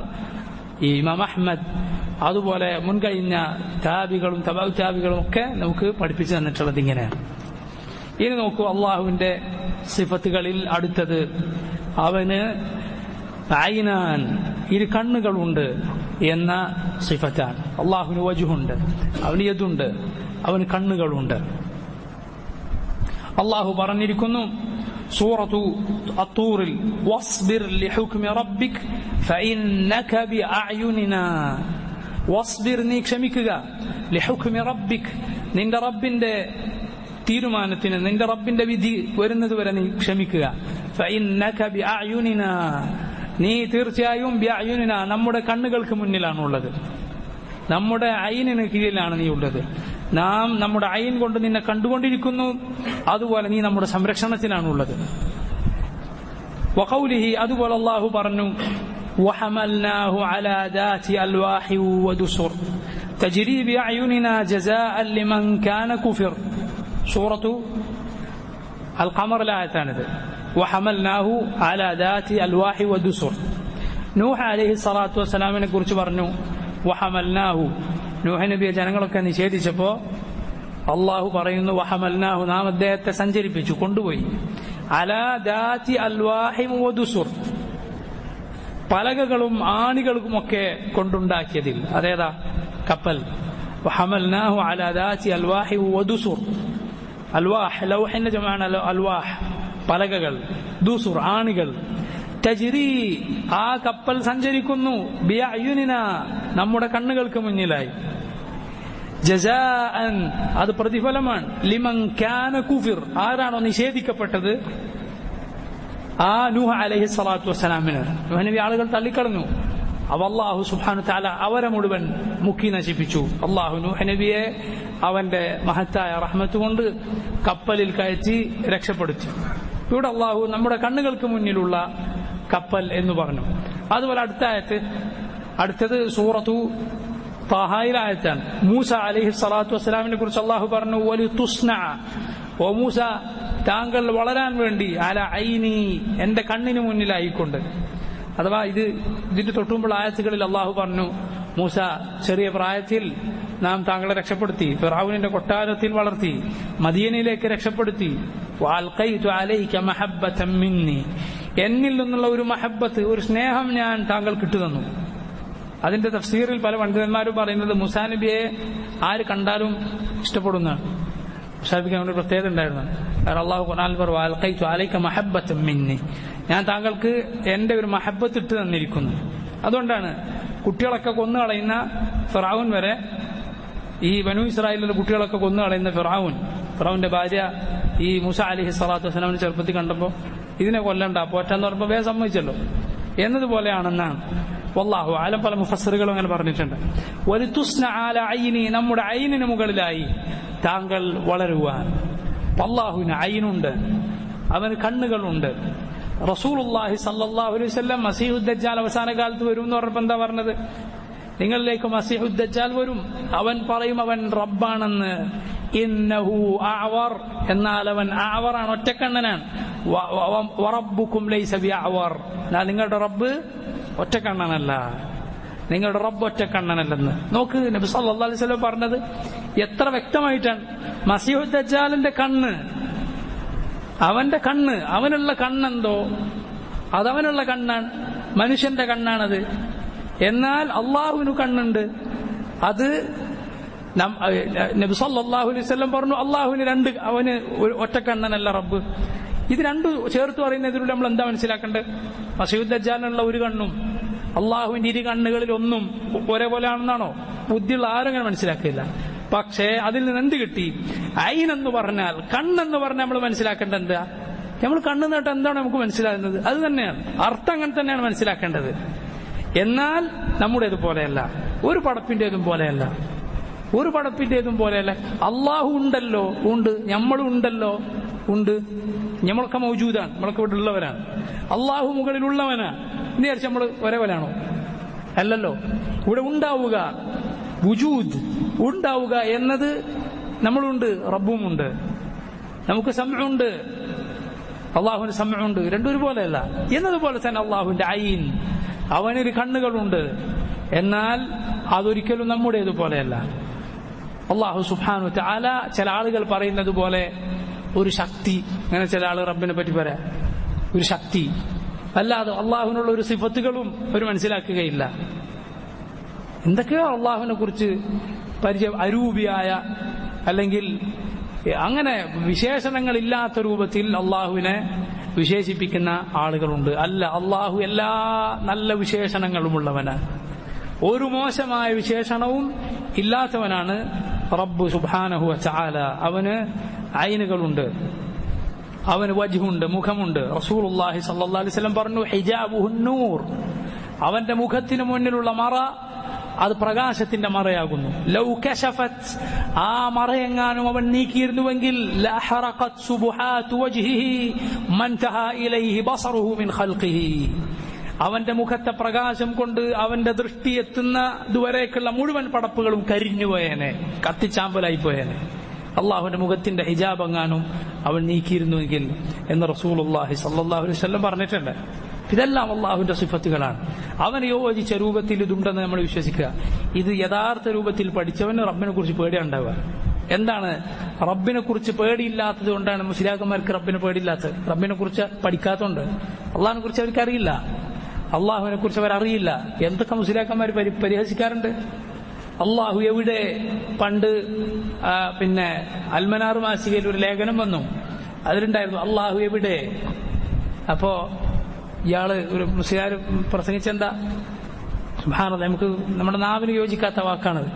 ഈ ഇമാം അഹ്മദ് അതുപോലെ മുൻകഴിഞ്ഞ താബികളും തബാവ് താബികളും ഒക്കെ നമുക്ക് പഠിപ്പിച്ചു തന്നിട്ടുള്ളത് ഇങ്ങനെയാണ് ഇനി നോക്കൂ അള്ളാഹുവിന്റെ സിഫത്തുകളിൽ അടുത്തത് അവന് ഐനാൻ ഇരു കണ്ണുകളുണ്ട് എന്ന സിഫത്താണ് അള്ളാഹുവിന് വജുഹുണ്ട് അവന് യതുണ്ട് അവന് കണ്ണുകളുണ്ട് അള്ളാഹു പറഞ്ഞിരിക്കുന്നു സൂറത്തു അത്തൂറിൽ വസ്ബിർ ലിഹുക്മി റബ്ബിക് ഫഇന്നക ബിഅഅയുനിനാ വസ്ബിർ നീ ക്ഷമിക്കുക ലിഹുക്മി റബ്ബിക് നിന്റെ റബ്ബിന്റെ തീരുമാനത്തിന് നിന്റെ റബ്ബിന്റെ വിധി വരുന്നത് വരെ നീ ക്ഷമിക്കുക ഫഇന്നക ബിഅഅയുനിനാ നീ തീർച്ചയായും ബിഅഅയുനിന നമ്മുടെ കണ്ണുകൾക്ക് മുന്നിലാണുള്ളത് നമ്മുടെ അയിനിന് കീഴിലാണ് നീ ഉള്ളത് നാം നമ്മുടെ അയിൻ കൊണ്ട് നിന്നെ കണ്ടുകൊണ്ടിരിക്കുന്നു അതുപോലെ നീ നമ്മുടെ സംരക്ഷണത്തിലാണുള്ളത് വഖൗലിഹി അതുപോലെ അള്ളാഹു പറഞ്ഞു وحملناه على ذات ألواح ودسر تجري بأعيننا جزاء لمن كان كفر سورة القمر لا آيتان وحملناه على ذات ألواح ودسر നൂഹ് അലൈഹി സ്വലാത്തു വസ്സലാമിനെ കുറിച്ച് പറഞ്ഞു വഹമൽനാഹു നൂഹ നബിയെ ജനങ്ങളൊക്കെ നിഷേധിച്ചപ്പോ അള്ളാഹു പറയുന്നു വഹമൽനാഹു നാം അദ്ദേഹത്തെ സഞ്ചരിപ്പിച്ചു കൊണ്ടുപോയി അലാ ദാത്തി അൽവാഹിം വദുസുർ പലകകളും ആണികൾക്കുമൊക്കെ കൊണ്ടുണ്ടാക്കിയതിൽ അതേതാ കപ്പൽ വഹമൽനാഹു അലാ ദാത്തി അൽവാഹി വദുസുർ അൽവാഹ് ലൗഹിന്റെ ജമാണ് അൽവാഹ് പലകകൾ ദുസുർ ആണികൾ തജിരി ആ കപ്പൽ സഞ്ചരിക്കുന്നു ബിയയുനിന നമ്മുടെ കണ്ണുകൾക്ക് മുന്നിലായി ജസാഅൻ അത് പ്രതിഫലമാണ് ലിമൻ കാന കുഫിർ ആരാണോ നിഷേധിക്കപ്പെട്ടത് ആ നൂഹ അലൈഹി സ്വലാത്തു വസ്സലാമിന് നബി ആളുകൾ തള്ളിക്കളഞ്ഞു അവ അള്ളാഹു സുബാനു താല അവരെ മുഴുവൻ മുക്കി നശിപ്പിച്ചു അള്ളാഹു നൂഹ നബിയെ അവന്റെ മഹത്തായ റഹ്മത്ത് കൊണ്ട് കപ്പലിൽ കയറ്റി രക്ഷപ്പെടുത്തി ഇവിടെ അള്ളാഹു നമ്മുടെ കണ്ണുകൾക്ക് മുന്നിലുള്ള കപ്പൽ എന്ന് പറഞ്ഞു അതുപോലെ അടുത്ത ആയത്ത് അടുത്തത് സൂറത്തു താഹായിലായത്താണ് മൂസ അലഹി സ്വലാത്തു വസ്സലാമിനെ കുറിച്ച് അള്ളാഹു പറഞ്ഞു വലി തുസ്ന ഓ മൂസ താങ്കൾ വളരാൻ വേണ്ടി അല ഐനി എന്റെ കണ്ണിന് മുന്നിലായിക്കൊണ്ട് അഥവാ ഇത് ഇതിന്റെ തൊട്ടുമുമ്പുള്ള ആയത്തുകളിൽ അള്ളാഹു പറഞ്ഞു മൂസ ചെറിയ പ്രായത്തിൽ നാം താങ്കളെ രക്ഷപ്പെടുത്തി ഫിറാവുവിന്റെ കൊട്ടാരത്തിൽ വളർത്തി മദീനയിലേക്ക് രക്ഷപ്പെടുത്തി എന്നിൽ നിന്നുള്ള ഒരു മഹബത്ത് ഒരു സ്നേഹം ഞാൻ താങ്കൾ കിട്ടുതന്നു അതിന്റെ തഫ്സീറിൽ പല പണ്ഡിതന്മാരും പറയുന്നത് മുസാ നബിയെ ആര് കണ്ടാലും ഇഷ്ടപ്പെടുന്നതാണ് മുസാബിക്ക് അങ്ങനെ ഒരു പ്രത്യേകത ഉണ്ടായിരുന്നു കാരണം അള്ളാഹു ഖുർആൻ പറഞ്ഞു അലൈക്ക മഹബത്ത് മിന്നി ഞാൻ താങ്കൾക്ക് എന്റെ ഒരു മഹബത്ത് ഇട്ട് തന്നിരിക്കുന്നു അതുകൊണ്ടാണ് കുട്ടികളൊക്കെ കൊന്നു കളയുന്ന ഫിറാവുൻ വരെ ഈ ബനു ഇസ്രായേലിലെ കുട്ടികളൊക്കെ കൊന്നു കളയുന്ന ഫിറാവുൻ ഫിറാവുന്റെ ഭാര്യ ഈ മുസ അലിഹി സ്വലാത്തു വസ്സലാമിന് ചെറുപ്പത്തിൽ കണ്ടപ്പോൾ ഇതിനെ കൊല്ലണ്ട പോറ്റാന്ന് പറഞ്ഞപ്പോൾ വേഗം സമ്മതിച്ചല്ലോ എന്നതുപോലെയാണെന്നാണ് വല്ലാഹു ആലം പല മുഫസറുകളും അങ്ങനെ പറഞ്ഞിട്ടുണ്ട് ഒരു തുസ്ന ആല ഐനി നമ്മുടെ ഐനിന് മുകളിലായി താങ്കൾ വളരുവാൻ വല്ലാഹുവിന് ഐനുണ്ട് അവന് കണ്ണുകളുണ്ട് റസൂലുള്ളാഹി സല്ലല്ലാഹു അലൈഹി വസല്ലം മസീഹുദ്ദജ്ജാൽ അവസാന കാലത്ത് വരും എന്ന് പറഞ്ഞപ്പോൾ എന്താ പറഞ്ഞത് നിങ്ങളിലേക്ക് മസീഹുദ്ദജ്ജാൽ വരും അവൻ പറയും അവൻ റബ്ബാണെന്ന് ഇന്നഹു അഅവർ എന്നാൽ അവൻ അഅവറാണ് ഒറ്റക്കണ്ണനാണ് വറബ്ബുക്കും ലൈസ ബിഅഅവർ എന്നാൽ നിങ്ങളുടെ റബ്ബ് ഒറ്റക്കണ്ണനല്ല നിങ്ങളുടെ റബ്ബ് ഒറ്റക്കണ്ണനല്ലെന്ന് നോക്ക് നബി സല്ലല്ലാഹു അലൈഹി വസല്ലം പറഞ്ഞത് എത്ര വ്യക്തമായിട്ടാണ് മസീഹുദ്ദജ്ജാലിന്റെ കണ്ണ് അവന്റെ കണ്ണ് അവനുള്ള കണ്ണെന്തോ അതവനുള്ള കണ്ണാണ് മനുഷ്യന്റെ കണ്ണാണത് എന്നാൽ അള്ളാഹുവിന് കണ്ണുണ്ട് അത് നബി സല്ലല്ലാഹു അലൈഹി വസല്ലം പറഞ്ഞു അള്ളാഹുവിന് രണ്ട് അവന് ഒറ്റക്കണ്ണനല്ല റബ്ബ് ഇത് രണ്ടു ചേർത്ത് പറയുന്നതിലൂടെ നമ്മൾ എന്താ മനസ്സിലാക്കേണ്ടത് മസീദ് ഒരു കണ്ണും അള്ളാഹുവിന്റെ ഇരു കണ്ണുകളിൽ ഒന്നും ഒരേപോലെ ആണെന്നാണോ ബുദ്ധിയുള്ള ആരും അങ്ങനെ മനസ്സിലാക്കില്ല പക്ഷേ അതിൽ നിന്ന് എന്ത് കിട്ടി ഐൻ എന്ന് പറഞ്ഞാൽ കണ്ണെന്ന് പറഞ്ഞാൽ നമ്മൾ മനസ്സിലാക്കേണ്ടത് എന്താ നമ്മൾ കണ്ണ് നേട്ടം എന്താണ് നമുക്ക് മനസ്സിലാകുന്നത് അത് തന്നെയാണ് അർത്ഥം അങ്ങനെ തന്നെയാണ് മനസ്സിലാക്കേണ്ടത് എന്നാൽ നമ്മുടേത് പോലെയല്ല ഒരു പടപ്പിന്റേതും പോലെയല്ല ഒരു പടപ്പിന്റേതും പോലെയല്ല അള്ളാഹു ഉണ്ടല്ലോ ഉണ്ട് നമ്മളും ഉണ്ടല്ലോ ഉണ്ട് നമ്മളൊക്കെ മൗജൂദാണ് നമ്മളൊക്കെ ഇവിടെ ഉള്ളവരാണ് അള്ളാഹു മുകളിലുള്ളവനാണ് എന്ന് വിചാരിച്ച് നമ്മൾ ഒരേപോലെയാണോ അല്ലല്ലോ ഇവിടെ ഉണ്ടാവുക വുജൂദ് ഉണ്ടാവുക എന്നത് നമ്മളുണ്ട് റബ്ബുമുണ്ട് നമുക്ക് സമയമുണ്ട് അള്ളാഹുവിന് സമയമുണ്ട് രണ്ടും ഒരുപോലെയല്ല എന്നതുപോലെ തന്നെ അള്ളാഹുവിന്റെ ഐൻ അവനൊരു കണ്ണുകളുണ്ട് എന്നാൽ അതൊരിക്കലും നമ്മുടേതുപോലെയല്ല അള്ളാഹു സുബാനു ചാല ചില ആളുകൾ പറയുന്നത് പോലെ ഒരു ശക്തി അങ്ങനെ ചില ആള് റബ്ബിനെ പറ്റി പറയാം ഒരു ശക്തി അല്ലാതെ അള്ളാഹുവിനുള്ള ഒരു സിഫത്തുകളും അവർ മനസ്സിലാക്കുകയില്ല എന്തൊക്കെയോ അള്ളാഹുവിനെ കുറിച്ച് പരിചയം അരൂപിയായ അല്ലെങ്കിൽ അങ്ങനെ വിശേഷണങ്ങളില്ലാത്ത രൂപത്തിൽ അള്ളാഹുവിനെ വിശേഷിപ്പിക്കുന്ന ആളുകളുണ്ട് അല്ല അള്ളാഹു എല്ലാ നല്ല വിശേഷണങ്ങളും ഉള്ളവനാണ് ഒരു മോശമായ വിശേഷണവും ഇല്ലാത്തവനാണ് റബ്ബ് സുബാനഹു ചാല അവന് അയിനുകളുണ്ട് അവന് വജ്ഹുണ്ട് മുഖമുണ്ട് റസൂലുള്ളാഹി സല്ലല്ലാഹു അലൈഹി വസല്ലം പറഞ്ഞു ഹിജാബുഹു നൂർ അവന്റെ മുഖത്തിന് മുന്നിലുള്ള മറ അത് പ്രകാശത്തിന്റെ മറയാകുന്നു ലൗ കശഫത് ആ മറയെങ്ങാനും അവൻ നീക്കിയിരുന്നുവെങ്കിൽ ലഹറഖത് സുബുഹാതു വജ്ഹിഹി മൻതഹ ഇലൈഹി ബസറുഹു മിൻ ഖൽഖിഹി അവന്റെ മുഖത്തെ പ്രകാശം കൊണ്ട് അവന്റെ ദൃഷ്ടി എത്തുന്ന ഇതുവരേക്കുള്ള മുഴുവൻ പടപ്പുകളും കരിഞ്ഞുപോയേനെ കത്തിച്ചാമ്പലായി പോയേനെ അള്ളാഹുവിന്റെ മുഖത്തിന്റെ ഹിജാബ് എങ്ങാനും അവൻ നീക്കിയിരുന്നുവെങ്കിൽ എന്ന് റസൂലുള്ളാഹി സല്ലല്ലാഹു അലൈഹി വസല്ലം പറഞ്ഞിട്ടുണ്ട് ഇതെല്ലാം അള്ളാഹുവിന്റെ സിഫത്തുകളാണ് അവന് യോജിച്ച രൂപത്തിൽ ഇതുണ്ടെന്ന് നമ്മൾ വിശ്വസിക്കുക ഇത് യഥാർത്ഥ രൂപത്തിൽ പഠിച്ചവന് റബ്ബിനെ കുറിച്ച് പേടിയുണ്ടാവുക എന്താണ് റബ്ബിനെ കുറിച്ച് പേടിയില്ലാത്തത് കൊണ്ടാണ് മുസ്ലിയാക്കന്മാർക്ക് റബ്ബിനെ പേടിയില്ലാത്തത് റബ്ബിനെ കുറിച്ച് പഠിക്കാത്തതുകൊണ്ട് അള്ളാഹിനെ കുറിച്ച് അവർക്ക് അറിയില്ല അള്ളാഹുവിനെ കുറിച്ച് അവർ അറിയില്ല എന്തൊക്കെ മുസ്ലിയാക്കന്മാർ പരിഹസിക്കാറുണ്ട് അള്ളാഹു എവിടെ പണ്ട് പിന്നെ അൽമനാർ മാസികയിൽ ഒരു ലേഖനം വന്നു അതിലുണ്ടായിരുന്നു അള്ളാഹു എവിടെ അപ്പോ ഇയാള് ഒരു മുസ്ലിയാർ പ്രസംഗിച്ചെന്താ സുഭാനത നമുക്ക് നമ്മുടെ നാവിന് യോജിക്കാത്ത വാക്കാണത്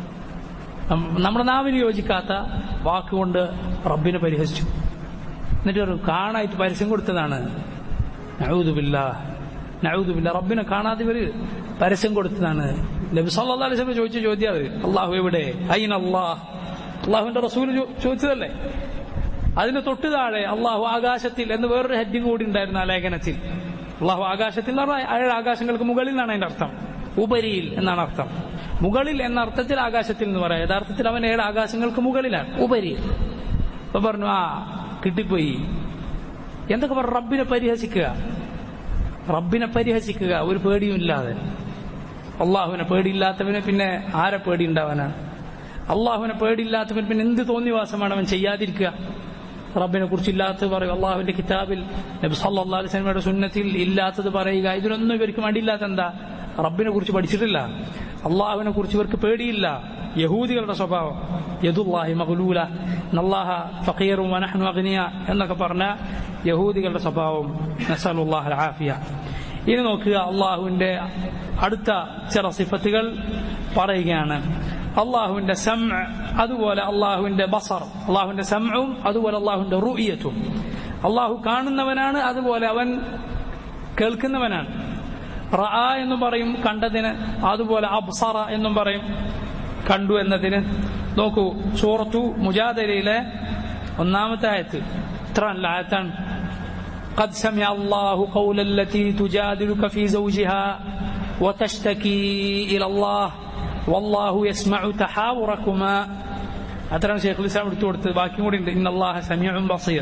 നമ്മുടെ നാവിന് യോജിക്കാത്ത വാക്കുകൊണ്ട് റബ്ബിനെ പരിഹസിച്ചു എന്നിട്ട് ഒരു കാണായിട്ട് പരസ്യം കൊടുത്തതാണ് നഴുതുമില്ല നഴുതുമില്ല റബ്ബിനെ കാണാതെ ഇവര് പരസ്യം കൊടുത്തതാണ് നബി സല്ലല്ലാഹു അലൈഹി വസല്ലം ചോദിച്ച ചോദ്യം അത് അള്ളാഹു എവിടെ അയിൻ അള്ളാഹ് അള്ളാഹുവിന്റെ റസൂൽ ചോദിച്ചതല്ലേ അതിന് തൊട്ട് താഴെ അള്ളാഹു ആകാശത്തിൽ എന്ന് വേറൊരു ഹെഡിങ് കൂടി ഉണ്ടായിരുന്നു ആ ലേഖനത്തിൽ അള്ളാഹു ആകാശത്തിൽ എന്ന് പറഞ്ഞാൽ ഏഴ് ആകാശങ്ങൾക്ക് മുകളിൽ എന്നാണ് അതിന്റെ അർത്ഥം ഉപരിയിൽ എന്നാണ് അർത്ഥം മുകളിൽ എന്ന അർത്ഥത്തിൽ ആകാശത്തിൽ എന്ന് പറയാം യഥാർത്ഥത്തിൽ അവൻ ഏഴ് ആകാശങ്ങൾക്ക് മുകളിലാണ് ഉപരിയിൽ അപ്പൊ പറഞ്ഞു ആ കിട്ടിപ്പോയി എന്തൊക്കെ പറഞ്ഞു റബ്ബിനെ പരിഹസിക്കുക റബ്ബിനെ പരിഹസിക്കുക ഒരു പേടിയും ഇല്ലാതെ അള്ളാഹുവിനെ പേടിയില്ലാത്തവന് പിന്നെ ആരെ പേടി ഉണ്ടാവാനാണ് അള്ളാഹുവിനെ പേടിയില്ലാത്തവൻ പിന്നെ എന്ത് തോന്നിവാസമാണ് അവൻ ചെയ്യാതിരിക്കുക റബ്ബിനെ കുറിച്ച് ഇല്ലാത്തത് പറയും അള്ളാഹുവിന്റെ കിതാബിൽ നബി സല്ലല്ലാഹു അലൈഹി വസല്ലമയുടെ സുന്നത്തിൽ ഇല്ലാത്തത് പറയുക ഇതിനൊന്നും ഇവർക്ക് മടിയില്ലാത്ത എന്താ റബ്ബിനെ കുറിച്ച് പഠിച്ചിട്ടില്ല അള്ളാഹുവിനെ കുറിച്ച് ഇവർക്ക് പേടിയില്ല യഹൂദികളുടെ സ്വഭാവം യദുല്ലാഹി മഹ്ലൂല നല്ലാഹ ഫഖീറു വനഹ്നു അഗ്നിയ എന്നൊക്കെ പറഞ്ഞ യഹൂദികളുടെ സ്വഭാവം നസലുല്ലാഹ് ആഫിയ ഇനി നോക്കുക അള്ളാഹുവിന്റെ അടുത്ത ചില സിഫത്തുകൾ പറയുകയാണ് അള്ളാഹുവിന്റെ സം അതുപോലെ അള്ളാഹുവിന്റെ ബസർ അള്ളാഹുവിന്റെ സംവും അതുപോലെ അള്ളാഹുവിന്റെ റുയത്തും അള്ളാഹു കാണുന്നവനാണ് അതുപോലെ അവൻ കേൾക്കുന്നവനാണ് റഅ എന്ന് പറയും കണ്ടതിന് അതുപോലെ അബ്സറ എന്നും പറയും കണ്ടു എന്നതിന് നോക്കൂ സൂറത്തു മുജാദരയിലെ ഒന്നാമത്തെ ആയത്ത് ഇത്ര നല്ല ആയത്താണ് قد سمع الله قول التي تجادلك في زوجها وتشتكي إلى الله والله يسمع تحاوركما അത്രയാണ് ഷെയ്ഖുൽ ഇസ്ലാം എടുത്തു കൊടുത്തത് ബാക്കി കൂടി ഉണ്ട് ഇന്നല്ലാഹ സമീഉം ബസീർ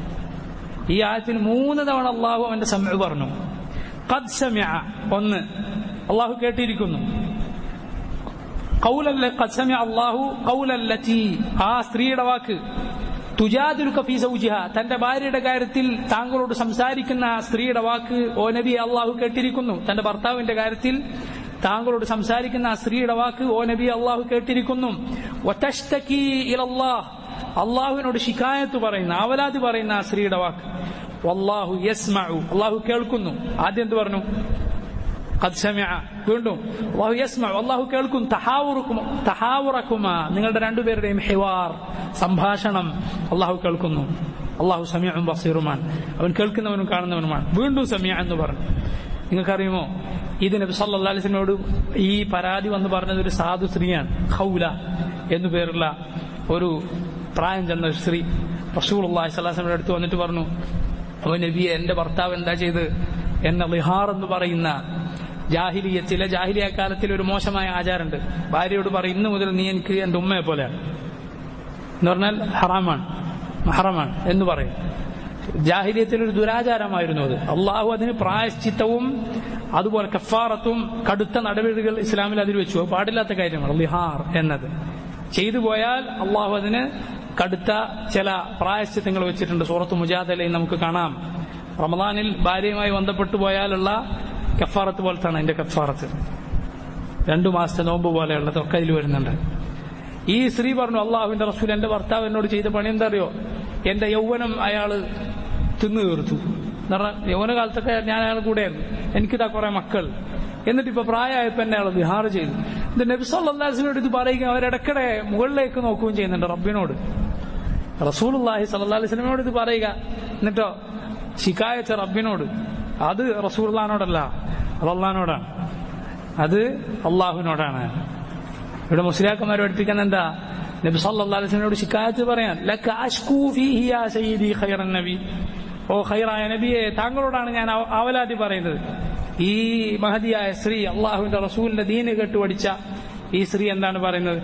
ഈ ആയത്തിൽ മൂന്ന് തവണ അള്ളാഹു അവന്റെ സമയ പറഞ്ഞു ഖദ് സമിഅ ഒന്ന് അള്ളാഹു കേട്ടിരിക്കുന്നു ഖൗലല്ല ഖദ് സമിഅ അല്ലാഹു ഖൗലല്ലതി ആ സ്ത്രീയുടെ വാക്ക് തുജാദുലുക ഫീ സൗജിഹ തന്റെ ഭാര്യയുടെ കാര്യത്തിൽ താങ്കളോട് സംസാരിക്കുന്ന ആ സ്ത്രീയുടെ വാക്ക് ഓ നബി അള്ളാഹു കേട്ടിരിക്കുന്നു തന്റെ ഭർത്താവിന്റെ കാര്യത്തിൽ താങ്കളോട് സംസാരിക്കുന്ന ആ സ്ത്രീയുടെ വാക്ക് ഓ നബി അള്ളാഹു കേട്ടിരിക്കുന്നു വതഷ്തകി ഇലല്ലാഹ് അള്ളാഹുവിനോട് ശിക്കായത്ത് പറയുന്ന അവലാതി പറയുന്ന ആ സ്ത്രീയുടെ വാക്ക് വല്ലാഹു യസ്മഉ അള്ളാഹു കേൾക്കുന്നു ആദ്യം എന്ത് പറഞ്ഞു ഖദ് സമിഅ വീണ്ടും അള്ളാഹു യസ്മഉ അള്ളാഹു കേൾക്കും തഹാവുറുക്കും തഹാവുറക്കുമ നിങ്ങളുടെ രണ്ടുപേരുടെയും ഹിവാർ സംഭാഷണം അള്ളാഹു കേൾക്കുന്നു അള്ളാഹു സമീഉം ബസീറുമാൻ അവൻ കേൾക്കുന്നവനും കാണുന്നവനുമാണ് വീണ്ടും സമീഅ എന്ന് പറഞ്ഞു നിങ്ങൾക്കറിയുമോ ഇത് നബി സല്ലല്ലാഹു അലൈഹി വസല്ലമയോട് ഈ പരാതി വന്ന് പറഞ്ഞത് ഒരു സാധു സ്ത്രീയാണ് ഖൗല എന്നു പേരുള്ള ഒരു പ്രായം ചെന്ന ഒരു സ്ത്രീ റസൂലുള്ളാഹി സ്വല്ലല്ലാഹു അലൈഹി വസല്ലമയുടെ അടുത്ത് വന്നിട്ട് പറഞ്ഞു ഓ നബിയെ എന്റെ ഭർത്താവ് എന്താ ചെയ്ത് എന്നെ ലിഹാർ എന്ന് പറയുന്ന ജാഹിലിയത്തിലെ ജാഹിലിയ കാലത്തിൽ ഒരു മോശമായ ആചാരമുണ്ട് ഭാര്യയോട് പറയും ഇന്ന് മുതൽ നീ എനിക്ക് എന്റെ ഉമ്മയെ പോലെയാണ് എന്ന് പറഞ്ഞാൽ ഹറാമാണ് ഹറമാണ് എന്ന് പറയും ജാഹിലിയത്തിൽ ഒരു ദുരാചാരമായിരുന്നു അത് അള്ളാഹു അതിന് പ്രായശ്ചിത്തവും അതുപോലെ കഫാറത്തും കടുത്ത നടപടികൾ ഇസ്ലാമിൽ അതിൽ വെച്ചു അത് പാടില്ലാത്ത കാര്യമാണ് ലിഹാർ എന്നത് ചെയ്തു പോയാൽ അള്ളാഹു അതിന് കടുത്ത ചില പ്രായശ്ചിത്തങ്ങൾ വെച്ചിട്ടുണ്ട് സൂറത്ത് മുജാദലയിൽ നമുക്ക് കാണാം റമദാനിൽ ഭാര്യയുമായി ബന്ധപ്പെട്ടു പോയാലുള്ള കഫാറത്ത് പോലത്താണ് അതിന്റെ കഫാറത്ത് രണ്ടു മാസത്തെ നോമ്പ് പോലെയുള്ളതൊക്കെ അതിൽ വരുന്നുണ്ട് ഈ സ്ത്രീ പറഞ്ഞു അള്ളാഹുവിന്റെ റസൂൽ എന്റെ ഭർത്താവ് എന്നോട് ചെയ്ത പണി എന്താ അറിയോ എന്റെ യൗവനം അയാള് തിന്നു തീർത്തു എന്ന് പറഞ്ഞാൽ യൗവന കാലത്തൊക്കെ ഞാൻ അയാൾ കൂടെയായിരുന്നു എനിക്കിതാ കുറെ മക്കൾ എന്നിട്ട് ഇപ്പൊ പ്രായമായപ്പോ എന്നെ അയാൾ വിഹാർ ചെയ്തു ഇത് നബിസല്ലാസിനോട് ഇത് പറയുക അവരിടയ്ക്കിടെ മുകളിലേക്ക് നോക്കുകയും ചെയ്യുന്നുണ്ട് റബ്ബിനോട് റസൂൽഹി സല്ലാ അലിസ്ലമിനോട് ഇത് പറയുക എന്നിട്ടോ ശിക്കായച്ച റബ്ബിനോട് അത് റസൂർലാനോടല്ല അത് അള്ളഹാനോടാണ് അത് അള്ളാഹുവിനോടാണ് ഇവിടെ മുസ്ലിയാക്കന്മാർ പഠിപ്പിക്കുന്ന എന്താ നബി സല്ലല്ലാഹു അലൈഹി വസല്ലമയോട് ശിക്കായത്ത് പറയാൻ ലക അഷ്കൂ ഫീഹി യാ സയ്യിദി ഖൈറൻ നബി ഓ ഖൈറായ നബിയെ താങ്കളോടാണ് ഞാൻ അവ- അവലാതി പറയുന്നത് ഈ മഹതിയായ സ്ത്രീ അള്ളാഹുവിന്റെ റസൂലിന്റെ ദീന് കേട്ട് പഠിച്ച ഈ സ്ത്രീ എന്താണ് പറയുന്നത്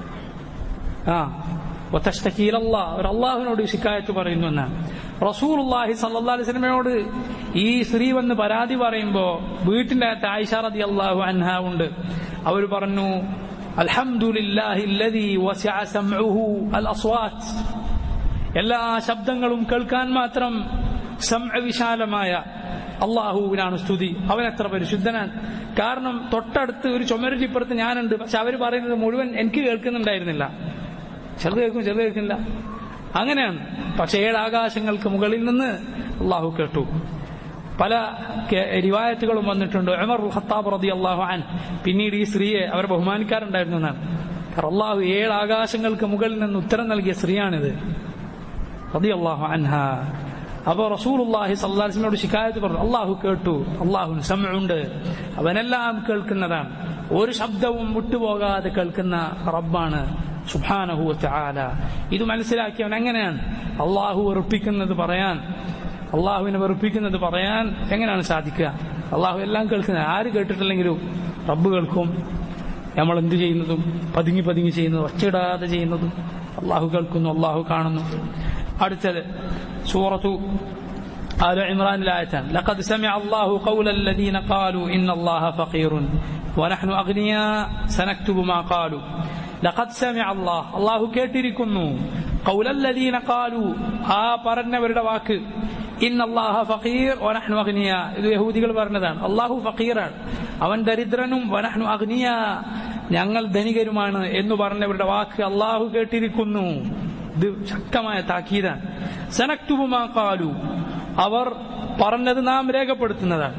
ആ ഒത്തഷ്ടക്കീലല്ല ഒരു അള്ളാഹുവിനോട് ശിക്കായത്ത് പറയുന്നു എന്നാണ് റസൂലുള്ളാഹി സല്ലല്ലാഹു അലൈഹി വസല്ലമയോട് ഈ സ്ത്രീ വന്ന് പരാതി പറയുമ്പോ വീട്ടിന്റെ അകത്ത് ആയിഷ റളിയല്ലാഹു അൻഹ ഉണ്ട് അവർ പറഞ്ഞു അൽഹംദുലില്ലാഹി അല്ലദീ വസിഅ സംഉഹു അൽ അസ്വാത്ത് എല്ലാ ശബ്ദങ്ങളും കേൾക്കാൻ മാത്രം സംഅ വിശാലമായ അള്ളാഹുവിനാണ് സ്തുതി അവൻ എത്ര പരിശുദ്ധനാണ് കാരണം തൊട്ടടുത്ത് ഒരു ചുമരിപ്പുറത്ത് ഞാനുണ്ട് പക്ഷെ അവർ പറയുന്നത് മുഴുവൻ എനിക്ക് കേൾക്കുന്നുണ്ടായിരുന്നില്ല ചെറുത് കേൾക്കും ചെറുത് കേൾക്കില്ല അങ്ങനെയാണ് പക്ഷെ ഏഴ് ആകാശങ്ങൾക്ക് മുകളിൽ നിന്ന് അള്ളാഹു കേട്ടു പല കെ- റിവായത്തുകളും വന്നിട്ടുണ്ട് ഉമർ ഉൽ ഖത്താബ് റതി അള്ളാഹു അൻ പിന്നീട് ഈ സ്ത്രീയെ അവർ ബഹുമാനിക്കാറുണ്ടായിരുന്നു എന്നാണ് കാരണം അള്ളാഹു ഏഴ് ആകാശങ്ങൾക്ക് മുകളിൽ നിന്ന് ഉത്തരം നൽകിയ സ്ത്രീയാണിത് റതി അള്ളാഹു അൻഹ അപ്പൊ റസൂലുള്ളാഹി സല്ലാസ്മിനോട് ശിക്കായത്ത് പറഞ്ഞു അള്ളാഹു കേട്ടു അള്ളാഹുന് സമയമുണ്ട് അവനെല്ലാം കേൾക്കുന്നതാണ് ഒരു ശബ്ദവും വിട്ടുപോകാതെ കേൾക്കുന്ന റബ്ബാണ് സുബാനഹു ആല ഇത് മനസ്സിലാക്കിയവൻ എങ്ങനെയാണ് അള്ളാഹു വെറുപ്പിക്കുന്നത് പറയാൻ അള്ളാഹുവിനെ വെറുപ്പിക്കുന്നത് പറയാൻ എങ്ങനെയാണ് സാധിക്കുക അള്ളാഹു എല്ലാം കേൾക്കുന്നത് ആര് കേട്ടിട്ടില്ലെങ്കിലും റബ്ബ് കേൾക്കും നമ്മൾ എന്ത് ചെയ്യുന്നതും പതുങ്ങി പതുങ്ങി ചെയ്യുന്നതും ഒച്ചയിടാതെ ചെയ്യുന്നതും അള്ളാഹു കേൾക്കുന്നു അള്ളാഹു കാണുന്നു അടുത്തത് സൂറത്തു آل عمران الآيتان لقد سمع الله قول الذين قالوا إن الله فقير ونحن أغنياء سنكتب ما قالوا لقد سمع الله الله കേട്ടിരിക്കുന്നു قول الذين قالوا ആ പറഞ്ഞവരുടെ വാക്ക് ഇന്ന അള്ളാഹ ഫഖീർ വനഹ്നു അഗ്നിയ ഇത് യഹൂദികൾ പറഞ്ഞതാണ് അള്ളാഹു ഫഖീറാണ് അവൻ ദരിദ്രനും വനഹ്നു അഗ്നിയ ഞങ്ങൾ ധനികരുമാണ് എന്ന് പറഞ്ഞവരുടെ വാക്ക് അള്ളാഹു കേട്ടിരിക്കുന്നു ഇത് ശക്തമായ താക്കീതാണ് സനക്തുബുമാ കാലു അവർ പറഞ്ഞത് നാം രേഖപ്പെടുത്തുന്നതാണ്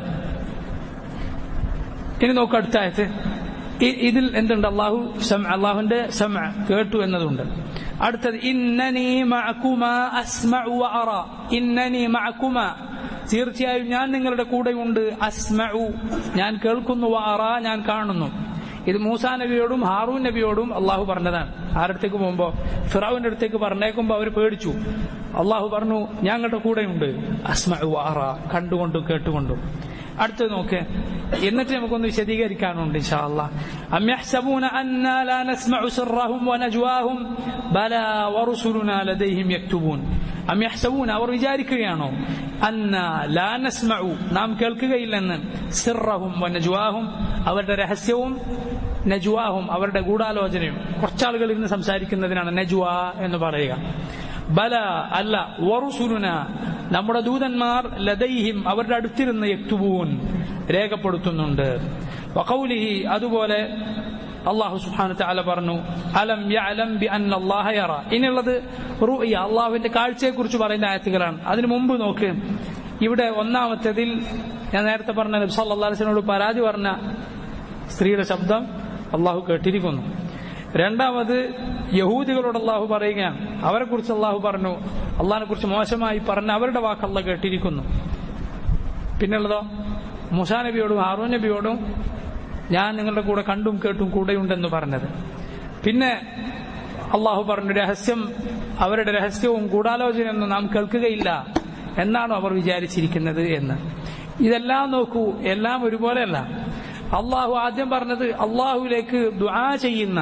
ഇനി നോക്ക് അടുത്ത ആയത്ത് ഇ- ഇതിൽ എന്തുണ്ട് അള്ളാഹു സം- അള്ളാഹുവിന്റെ സം കേട്ടു എന്നതുണ്ട് അടുത്തത് ഇന്നനി മഅകുമ അസ്മഉ വഅറ ഇന്നനി മഅകുമ തീർച്ചയായും ഞാൻ നിങ്ങളുടെ കൂടെയുണ്ട് അസ്മഉ ഞാൻ കേൾക്കുന്നു വഅറ ഞാൻ കാണുന്നു ഇത് മൂസാ നബിയോടും ഹാറൂൻ നബിയോടും അള്ളാഹു പറഞ്ഞതാണ് ആരടുത്തേക്ക് പോകുമ്പോ ഫിറാവിന്റെ അടുത്തേക്ക് പറഞ്ഞേക്കുമ്പോ അവർ പേടിച്ചു അള്ളാഹു പറഞ്ഞു ഞങ്ങളുടെ കൂടെയുണ്ട് അസ്മഉ വഅറ കണ്ടുകൊണ്ടും കേട്ടുകൊണ്ടും അടുത്തത് നോക്ക് എന്നിട്ട് നമുക്കൊന്ന് വിശദീകരിക്കാനുണ്ട് ഇൻഷാ അല്ലാ അം യഹ്സബൂന അന്നാ ലാ നസ്മഉ സിർറഹും വനജ്വാഹും ബലാ വറുസുലുനാ ലദൈഹിം യക്തുബൂൻ അം യഹ്സബൂന അവർ വിചാരിക്കുകയാണോ അന്നാ ലാ നസ്മഉ നാം കേൾക്കുകയില്ലെന്ന് സിർറഹും വനജ്വാഹും അവരുടെ രഹസ്യവും നജ്വാഹും അവരുടെ ഗൂഢാലോചനയും കുറച്ചാളുകൾ ഇരുന്ന് സംസാരിക്കുന്നതിനാണ് നജ്വ എന്ന് പറയുക ബല അല്ല വറുസുലുന നമ്മുടെ ദൂതന്മാർ ലദൈഹിം അവരുടെ അടുത്തിരുന്ന് യക്തുബൂൻ രേഖപ്പെടുത്തുന്നുണ്ട് വഖൗലിഹി അതുപോലെ അള്ളാഹു സുബ്ഹാനഹു തആല പറഞ്ഞു അലം യഅലം ബി അന്ന അല്ലാഹ യറ ഇനിയുള്ളത് റുഅയ അള്ളാഹുവിന്റെ കാഴ്ചയെക്കുറിച്ച് പറയുന്ന ആയത്തുകളാണ് അതിനു മുമ്പ് നോക്ക് ഇവിടെ ഒന്നാമത്തേതിൽ ഞാൻ നേരത്തെ പറഞ്ഞ നബി സല്ലല്ലാഹു അലൈഹി വസല്ലമയോട് പരാതി പറഞ്ഞ സ്ത്രീയുടെ ശബ്ദം അള്ളാഹു കേട്ടിരിക്കുന്നു രണ്ടാമത് യഹൂദികളോട് അള്ളാഹു പറയുകയാണ് അവരെ കുറിച്ച് അള്ളാഹു പറഞ്ഞു അള്ളാഹിനെ കുറിച്ച് മോശമായി പറഞ്ഞ അവരുടെ വാക്ക് അള്ളാഹ് കേട്ടിരിക്കുന്നു പിന്നുള്ളതോ മുസാ നബിയോടും ഹാറൂൻ നബിയോടും ഞാൻ നിങ്ങളുടെ കൂടെ കണ്ടും കേട്ടും കൂടെയുണ്ടെന്ന് പറഞ്ഞത് പിന്നെ അള്ളാഹു പറഞ്ഞു രഹസ്യം അവരുടെ രഹസ്യവും ഗൂഢാലോചനയൊന്നും നാം കേൾക്കുകയില്ല എന്നാണോ അവർ വിചാരിച്ചിരിക്കുന്നത് എന്ന് ഇതെല്ലാം നോക്കൂ എല്ലാം ഒരുപോലെയല്ല അള്ളാഹു ആദ്യം പറഞ്ഞത് അള്ളാഹുവിലേക്ക് ദുആ ചെയ്യുന്ന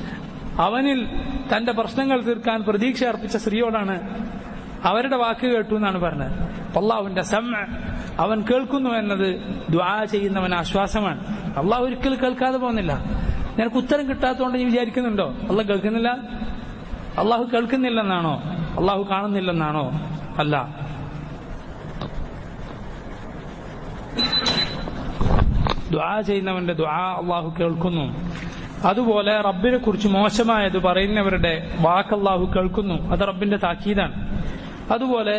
അവനിൽ തന്റെ പ്രശ്നങ്ങൾ തീർക്കാൻ പ്രതീക്ഷ അർപ്പിച്ച സ്ത്രീയോടാണ് അവരുടെ വാക്ക് കേട്ടു എന്നാണ് പറഞ്ഞത് അപ്പൊ അള്ളാഹുവിന്റെ സം അവൻ കേൾക്കുന്നു എന്നത് ദ്വാ ചെയ്യുന്നവൻ ആശ്വാസമാണ് അള്ളാഹു ഒരിക്കലും കേൾക്കാതെ പോകുന്നില്ല നിനക്ക് ഉത്തരം കിട്ടാത്തതുകൊണ്ട് നീ വിചാരിക്കുന്നുണ്ടോ അള്ളാഹ് കേൾക്കുന്നില്ല അള്ളാഹു കേൾക്കുന്നില്ലെന്നാണോ അള്ളാഹു കാണുന്നില്ലെന്നാണോ അല്ല ദുആ ചെയ്യുന്നവന്റെ ദുആ അള്ളാഹു കേൾക്കുന്നു അതുപോലെ റബ്ബിനെ കുറിച്ച് മോശമായത് പറയുന്നവരുടെ വാക്ക് അള്ളാഹു കേൾക്കുന്നു അത് റബ്ബിന്റെ താക്കീതാണ് അതുപോലെ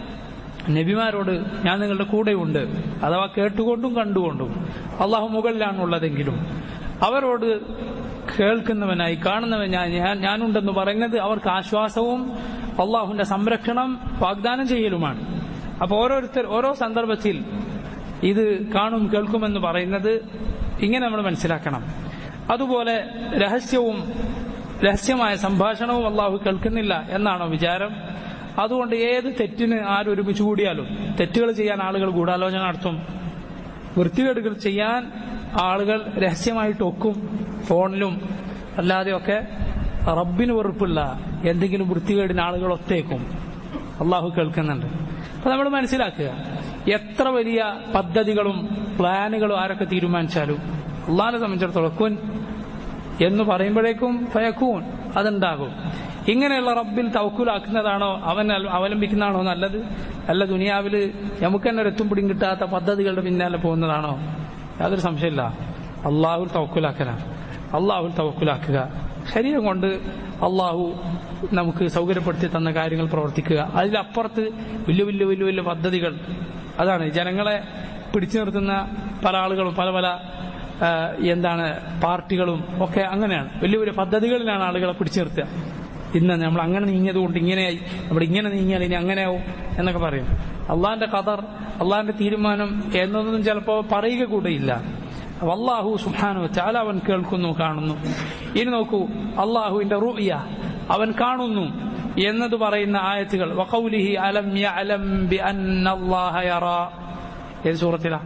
നബിമാരോട് ഞാൻ നിങ്ങളുടെ കൂടെയുണ്ട് അഥവാ കേട്ടുകൊണ്ടും കണ്ടുകൊണ്ടും അള്ളാഹു മുകളിലാണുള്ളതെങ്കിലും അവരോട് കേൾക്കുന്നവനായി കാണുന്നവൻ ഞാൻ ഞാൻ- ഞാനുണ്ടെന്ന് പറയുന്നത് അവർക്ക് ആശ്വാസവും അള്ളാഹുവിന്റെ സംരക്ഷണം വാഗ്ദാനം ചെയ്യലുമാണ് അപ്പൊ ഓരോരുത്തർ ഓരോ സന്ദർഭത്തിൽ ഇത് കാണും കേൾക്കുമെന്ന് പറയുന്നത് ഇങ്ങനെ നമ്മൾ മനസ്സിലാക്കണം അതുപോലെ രഹസ്യവും രഹസ്യമായ സംഭാഷണവും അള്ളാഹു കേൾക്കുന്നില്ല എന്നാണോ വിചാരം അതുകൊണ്ട് ഏത് തെറ്റിന് ആരും ഒരുമിച്ച് കൂടിയാലും തെറ്റുകൾ ചെയ്യാൻ ആളുകൾ ഗൂഢാലോചന നടത്തും വൃത്തികേടുകൾ ചെയ്യാൻ ആളുകൾ രഹസ്യമായിട്ട് ഒക്കും ഫോണിലും അല്ലാതെയൊക്കെ റബ്ബിന് വെറുപ്പുള്ള എന്തെങ്കിലും വൃത്തികേടിന് ആളുകൾ ഒത്തേക്കും അള്ളാഹു കേൾക്കുന്നുണ്ട് അപ്പൊ നമ്മൾ മനസ്സിലാക്കുക എത്ര വലിയ പദ്ധതികളും പ്ലാനുകളും ആരൊക്കെ തീരുമാനിച്ചാലും അള്ളാഹിനെ സംബന്ധിച്ചിടത്തോളം കുൻ എന്ന് പറയുമ്പോഴേക്കും ഫയക്കൂൻ അതുണ്ടാകും ഇങ്ങനെയുള്ള റബ്ബിൽ തവക്കുലാക്കുന്നതാണോ അവൻ അൽ- അവലംബിക്കുന്നതാണോ നല്ലത് അല്ല ദുനിയാവില് നമുക്ക് തന്നെ ഒരു എത്തും പിടിയും കിട്ടാത്ത പദ്ധതികളുടെ പിന്നാലെ പോകുന്നതാണോ യാതൊരു സംശയമില്ല അള്ളാഹുൽ തവക്കുലാക്കലാണ് അള്ളാഹുൽ തവക്കുലാക്കുക ശരീരം കൊണ്ട് അള്ളാഹു നമുക്ക് സൗകര്യപ്പെടുത്തി തന്ന കാര്യങ്ങൾ പ്രവർത്തിക്കുക അതിലപ്പുറത്ത് വലിയ വലിയ വലിയ വലിയ പദ്ധതികൾ അതാണ് ജനങ്ങളെ പിടിച്ചു നിർത്തുന്ന പല ആളുകളും പല പല ആ, എന്താണ് പാർട്ടികളും ഒക്കെ അങ്ങനെയാണ് വലിയ വലിയ പദ്ധതികളിലാണ് ആളുകളെ പിടിച്ചു നിർത്തുക ഇന്ന് നമ്മൾ അങ്ങനെ നീങ്ങിയത് കൊണ്ട് ഇങ്ങനെയായി നമ്മൾ ഇങ്ങനെ നീങ്ങിയാൽ ഇനി അങ്ങനെയാവും എന്നൊക്കെ പറയും അള്ളാന്റെ ഖദർ അള്ളാന്റെ തീരുമാനം എന്നതൊന്നും ചിലപ്പോൾ പറയുക കൂടെയില്ല അപ്പൊ അള്ളാഹു സുഹാനു ചാല അവൻ കേൾക്കുന്നു കാണുന്നു ഇനി നോക്കൂ അള്ളാഹുവിന്റെ റുയ അവൻ കാണുന്നു എന്നത് പറയുന്ന ആയത്തുകൾ വഖൗലിഹി അലം യഅലം ബി അന്നല്ലാഹ യറാ ഏത് സൂറത്തിലാ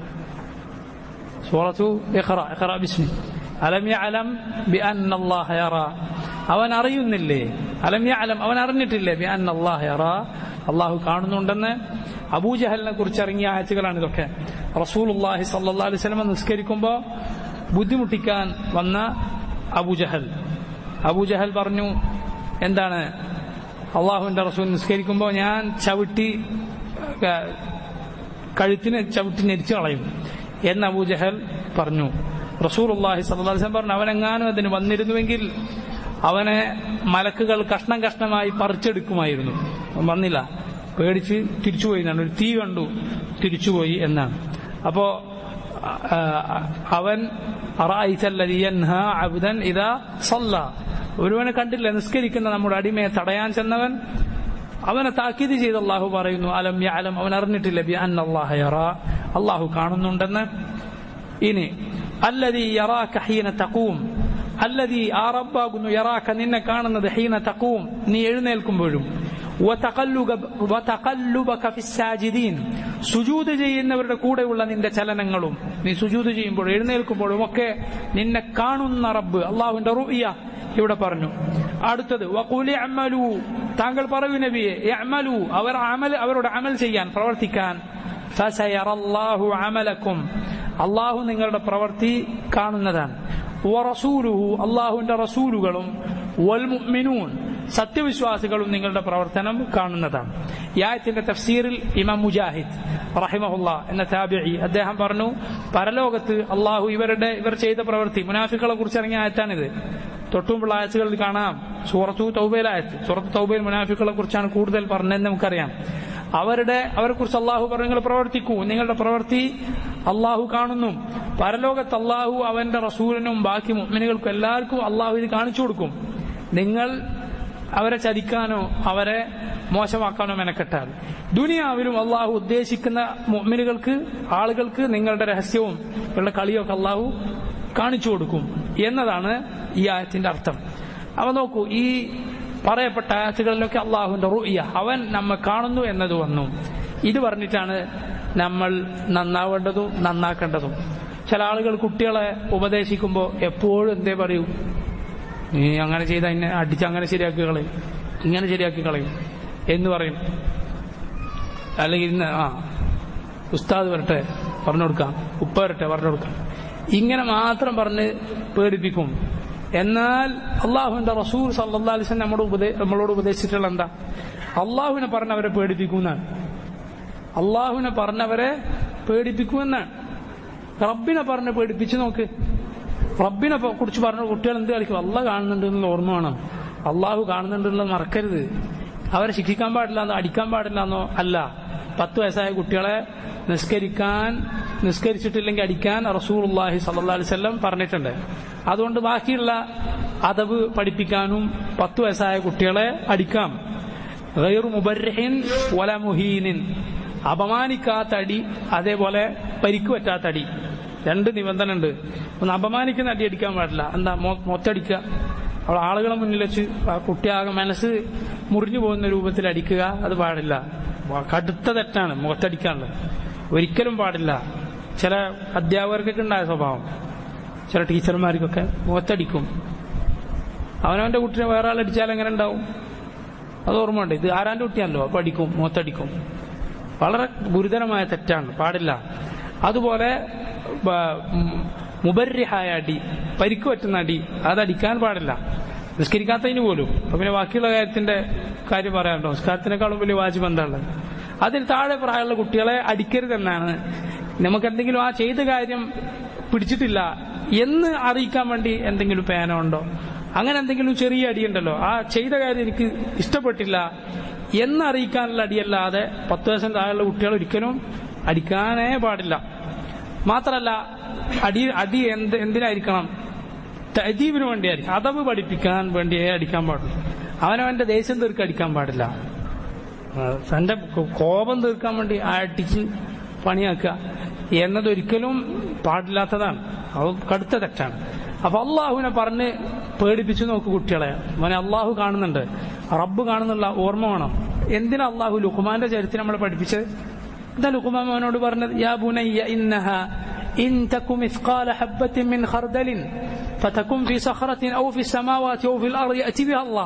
സൂറത്തു ഇഖ്റ ഇഖ്റ ബിസ്മി അലം യഅലം ബി അന്നല്ലാഹ യറാ അവൻ അറിയുന്നില്ലേ അലം യഅലം അവൻ അറിഞ്ഞിട്ടില്ലേ ബി അന്നല്ലാഹ യറാ അള്ളാഹു കാണുന്നുണ്ടെന്ന് അബൂജഹലിനെ കുറിച്ച് ഇറങ്ങിയ ആയത്തുകളാണ് ഇതൊക്കെ റസൂലുള്ളാഹി സല്ലല്ലാഹു അലൈഹി വസല്ലം നിസ്കരിക്കുമ്പോൾ ബുദ്ധിമുട്ടിക്കാൻ വന്ന അബൂജഹൽ അബൂജഹൽ പറഞ്ഞു എന്താണ് അള്ളാഹുവിന്റെ റസൂൽ നിസ്കരിക്കുമ്പോൾ ഞാൻ ചവിട്ടി ഏഹ്, കഴുത്തിന് ചവിട്ടി ഞെരിച്ചു കളയും എന്ന് അബൂജഹൽ പറഞ്ഞു റസൂൽ അള്ളാഹി സല്ലാസ്ലം പറഞ്ഞു അവനെങ്ങാനും അതിന് വന്നിരുന്നുവെങ്കിൽ അവനെ മലക്കുകൾ കഷ്ണം കഷ്ണമായി പറിച്ചെടുക്കുമായിരുന്നു അവൻ വന്നില്ല പേടിച്ച് തിരിച്ചുപോയി എന്നാണ് ഒരു തീ കണ്ടു തിരിച്ചുപോയി എന്നാണ് അപ്പോ ആ, അവൻ അറഅയ്ത അല്ലദീ യൻഹാ അബ്ദൻ ഇദാ സല്ല ഒരുവനെ കണ്ടില്ല നിസ്കരിക്കുന്ന നമ്മുടെ അടിമയെ തടയാൻ ചെന്നവൻ അവനെ താക്കീത് ചെയ്ത് അള്ളാഹു പറയുന്നു അലം യഅലം അവൻ അറിഞ്ഞിട്ടില്ല ബി അന്ന അല്ലാഹ യറാ അള്ളാഹു കാണുന്നുണ്ടെന്ന് ഇനി അല്ലദീ യറാക ഹീന തഖൂം അല്ലദീ ആ റബ്ബാകുന്നു യറാക നിന്നെ കാണുന്നത് ഹീന തഖൂം നീ എഴുന്നേൽക്കുമ്പോഴും വതഖല്ലുക- വതഖല്ലുബക ഫിസ്സാജിദീൻ സുജൂദ് ചെയ്യുന്നവരുടെ കൂടെയുള്ള നിന്റെ ചലനങ്ങളും നീ സുജൂദ് ചെയ്യുമ്പോഴും എഴുന്നേൽക്കുമ്പോഴും ഒക്കെ നിന്നെ കാണുന്ന റബ്ബ് അള്ളാഹുവിന്റെ റുഇയ ഇവിടെ പറഞ്ഞു അടുത്തത് വഖുലി അമലു താങ്കൾ പറയൂ നബിയെ അമലു അവർ അമൽ അവരുടെ അമൽ ചെയ്യാൻ പ്രവർത്തിക്കാൻ ഫസയറല്ലാഹു അമലക്കും അള്ളാഹു നിങ്ങളുടെ പ്രവൃത്തി കാണുന്നതാണ് വറസൂലുഹു അള്ളാഹുവിന്റെ റസൂലുകളും വൽമുഅ്മിനൂൻ സത്യവിശ്വാസികളും നിങ്ങളുടെ പ്രവർത്തനം കാണുന്നതാണ് ഈ ആയത്തിന്റെ തഫ്സീറിൽ ഇമാം മുജാഹിദ് റഹിമഹുല്ല എന്ന താബിഇ അദ്ദേഹം പറഞ്ഞു പരലോകത്ത് അള്ളാഹു ഇവരുടെ ഇവർ ചെയ്ത പ്രവൃത്തി മുനാഫിക്കുകളെ കുറിച്ച് ഇറങ്ങിയ ആയത്താണിത് തൊട്ടുമുള്ള ആയത്തുകളിൽ കാണാം സൂറത്തു തൗബയിലായത്ത് സൂറത്ത് തൗബയിൽ മുനാഫിക്കുകളെ കുറിച്ചാണ് കൂടുതൽ പറഞ്ഞതെന്ന് നമുക്കറിയാം അവരുടെ അവരെ കുറിച്ച് അള്ളാഹു പറഞ്ഞു നിങ്ങൾ പ്രവർത്തിക്കൂ നിങ്ങളുടെ പ്രവൃത്തി അള്ളാഹു കാണുന്നു പരലോകത്ത് അള്ളാഹു അവന്റെ റസൂലിനും ബാക്കി മുഅ്മിനുകൾക്കും എല്ലാവർക്കും അള്ളാഹു ഇത് കാണിച്ചു കൊടുക്കും നിങ്ങൾ അവരെ ചതിക്കാനോ അവരെ മോശമാക്കാനോ മെനക്കെട്ടാൽ ദുനിയാവിലും അള്ളാഹു ഉദ്ദേശിക്കുന്ന മുഅ്മിനുകൾക്ക് ആളുകൾക്ക് നിങ്ങളുടെ രഹസ്യവും നിങ്ങളുടെ കളിയൊക്കെ അള്ളാഹു കാണിച്ചു കൊടുക്കും എന്നതാണ് ഈ ആയത്തിന്റെ അർത്ഥം അവ നോക്കൂ ഈ പറയപ്പെട്ട ആയത്തുകളിലൊക്കെ അള്ളാഹുവിന്റെ റുയ്യ അവൻ നമ്മെ കാണുന്നു എന്നത് വന്നു ഇത് പറഞ്ഞിട്ടാണ് നമ്മൾ നന്നാവേണ്ടതും നന്നാക്കേണ്ടതും ചില ആളുകൾ കുട്ടികളെ ഉപദേശിക്കുമ്പോൾ എപ്പോഴും എന്തേ പറയൂ നീ അങ്ങനെ ചെയ്ത എന്നെ അടിച്ച് അങ്ങനെ ശരിയാക്കി കളയും ഇങ്ങനെ ശരിയാക്കി കളയും എന്ന് പറയും അല്ലെങ്കിൽ ഇന്ന് ആ ഉസ്താദ് വരട്ടെ പറഞ്ഞു കൊടുക്കാം ഉപ്പ വരട്ടെ പറഞ്ഞു കൊടുക്കാം ഇങ്ങനെ മാത്രം പറഞ്ഞ് പേടിപ്പിക്കും എന്നാൽ അള്ളാഹുവിന്റെ റസൂൽ സല്ലാ അലിസ്ലം നമ്മുടെ ഉപദേ നമ്മളോട് ഉപദേശിച്ചിട്ടുള്ള എന്താ അള്ളാഹുവിനെ പറഞ്ഞവരെ പേടിപ്പിക്കുമെന്നാണ് അള്ളാഹുവിനെ പറഞ്ഞവരെ പേടിപ്പിക്കുമെന്നാണ് റബ്ബിനെ പറഞ്ഞ് പേടിപ്പിച്ചു നോക്ക് റബ്ബിനെ പ- കുറിച്ച് പറഞ്ഞ കുട്ടികൾ എന്ത് കളിക്കും അള്ളാഹ് കാണുന്നുണ്ട് എന്നുള്ള ഓർമ്മ വേണം അള്ളാഹു കാണുന്നുണ്ടെന്നുള്ളത് മറക്കരുത് അവരെ ശിക്ഷിക്കാൻ പാടില്ല എന്നോ അടിക്കാൻ പാടില്ല എന്നോ അല്ല പത്ത് വയസ്സായ കുട്ടികളെ നിസ്കരിക്കാൻ നിസ്കരിച്ചിട്ടില്ലെങ്കിൽ അടിക്കാൻ റസൂലുള്ളാഹി സല്ലല്ലാഹു അലൈഹി വസല്ലം പറഞ്ഞിട്ടുണ്ട് അതുകൊണ്ട് ബാക്കിയുള്ള അതവ് പഠിപ്പിക്കാനും പത്ത് വയസ്സായ കുട്ടികളെ അടിക്കാം ഗൈറു മുബർഹിൻ വല മുഹീനിൻ അപമാനിക്കാത്ത അടി അതേപോലെ പരിക്ക് പറ്റാത്ത അടി രണ്ട് നിബന്ധന ഉണ്ട് ഒന്ന് അപമാനിക്കുന്ന അടി അടിക്കാൻ പാടില്ല എന്താ മൊ- മൊത്തടിക്കുക അവൾ ആളുകളെ മുന്നിൽ വെച്ച് ആ കുട്ടിയാകെ മനസ്സ് മുറിഞ്ഞു പോകുന്ന രൂപത്തിൽ അടിക്കുക അത് പാടില്ല വ- കടുത്ത തെറ്റാണ് മുഖത്തടിക്കാനുള്ളത് ഒരിക്കലും പാടില്ല ചില അധ്യാപകർക്കൊക്കെ ഉണ്ടായ സ്വഭാവം ചില ടീച്ചർമാർക്കൊക്കെ മുഖത്തടിക്കും അവനവന്റെ കുട്ടിനെ വേറെ ആളടിച്ചാൽ എങ്ങനെ ഉണ്ടാവും അത് ഓർമ്മയുണ്ട് ഇത് ആരാന്റെ കുട്ടിയാണല്ലോ അപ്പൊ അടിക്കും മുഖത്തടിക്കും വളരെ ഗുരുതരമായ തെറ്റാണ് പാടില്ല അതുപോലെ ബ- ഉം, മുബർരിഹായ അടി പരിക്ക് പറ്റുന്ന അടി അതടിക്കാൻ പാടില്ല നിസ്കരിക്കാത്തതിന് പോലും അപ്പൊ പിന്നെ ബാക്കിയുള്ള കാര്യത്തിന്റെ കാര്യം പറയാനുണ്ടോ നിസ്കാരത്തിനേക്കാളും വലിയ വാജിബ് എന്താണുള്ളത് അതിൽ താഴെ പ്രായമുള്ള കുട്ടികളെ അടിക്കരുതെന്നാണ് നമുക്ക് എന്തെങ്കിലും ആ ചെയ്ത കാര്യം പിടിച്ചിട്ടില്ല എന്ന് അറിയിക്കാൻ വേണ്ടി എന്തെങ്കിലും പേന ഉണ്ടോ അങ്ങനെ എന്തെങ്കിലും ചെറിയ അടിയുണ്ടല്ലോ ആ ചെയ്ത കാര്യം എനിക്ക് ഇഷ്ടപ്പെട്ടില്ല എന്ന് അറിയിക്കാനുള്ള അടിയല്ലാതെ പത്ത് വയസ്സിന് താഴെയുള്ള കുട്ടികൾ ഒരിക്കലും അടിക്കാനേ പാടില്ല മാത്രല്ല അടി അടി എന്ത് എന്തിനായിരിക്കണം തജീവിന് വേണ്ടിയായിരിക്കും അതവ് പഠിപ്പിക്കാൻ വേണ്ടിയേ അടിക്കാൻ പാടുള്ളൂ അവനവന്റെ ദേഷ്യം തീർക്കാൻ അടിക്കാൻ പാടില്ല ആ, തന്റെ കോ- കോപം തീർക്കാൻ വേണ്ടി അടിച്ച് പണിയാക്കുക എന്നതൊരിക്കലും പാടില്ലാത്തതാണ് അത് കടുത്ത തെറ്റാണ് അപ്പൊ അള്ളാഹുവിനെ പറഞ്ഞ് പേടിപ്പിച്ചു നോക്ക് കുട്ടികളെ മോനെ അള്ളാഹു കാണുന്നുണ്ട് റബ്ബ് കാണുന്നുള്ള ഓർമ്മ വേണം എന്തിനാ അള്ളാഹു ലുഖ്മാന്റെ ചരിത്രം നമ്മളെ പഠിപ്പിച്ചത് എന്താ ലുഖ്മാൻ മോനോട് പറഞ്ഞത് യാ ബുനയ്യ ഇന്നഹ ഇൻ തകു മിസ്ഖാല ഹബ്ബത്തിൻ മിൻ ഖർദലിൻ ഫതകും ഫി സഖറത്തിൻ ഔ ഫി السماوات ഔ ഫിൽ അർളി യഅതി ബിഹ അല്ലാഹ്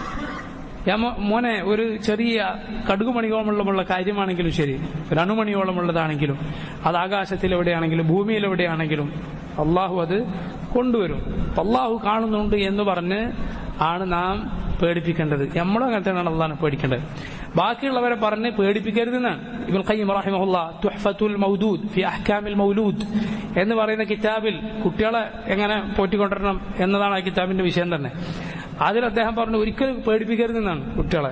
യാ മോ- മോനെ ഒരു ചെറിയ കടുകുമണിയോളമുള്ള കാര്യമാണെങ്കിലും ശരി ഒരു അണുമണിയോളമുള്ളതാണെങ്കിലും അത് ആകാശത്തിൽ എവിടെയാണെങ്കിലും ഭൂമിയിൽ എവിടെയാണെങ്കിലും അള്ളാഹു അത് കൊണ്ടുവരും അപ്പൊ അള്ളാഹു കാണുന്നുണ്ട് എന്ന് പറഞ്ഞ് ആണ് നാം പേടിപ്പിക്കേണ്ടത് നമ്മളും അങ്ങനെ തന്നെയാണ് അള്ളാഹിനെ പേടിക്കേണ്ടത് ബാക്കിയുള്ളവരെ പറഞ്ഞ് പേടിപ്പിക്കരുതെന്നാണ് ഇബുൽ ഖയ്യിം റഹിമഹുല്ല തുഹ്ഫത്തുൽ മൗദൂദ് ഫി അഹ്കാമിൽ മൗലൂദ് എന്ന് പറയുന്ന കിതാബിൽ കുട്ടികളെ എങ്ങനെ പോറ്റിക്കൊണ്ടിരണം എന്നതാണ് ആ കിതാബിന്റെ വിഷയം തന്നെ അതിൽ അദ്ദേഹം പറഞ്ഞു ഒരിക്കലും പേടിപ്പിക്കരുതെന്നാണ് കുട്ടികളെ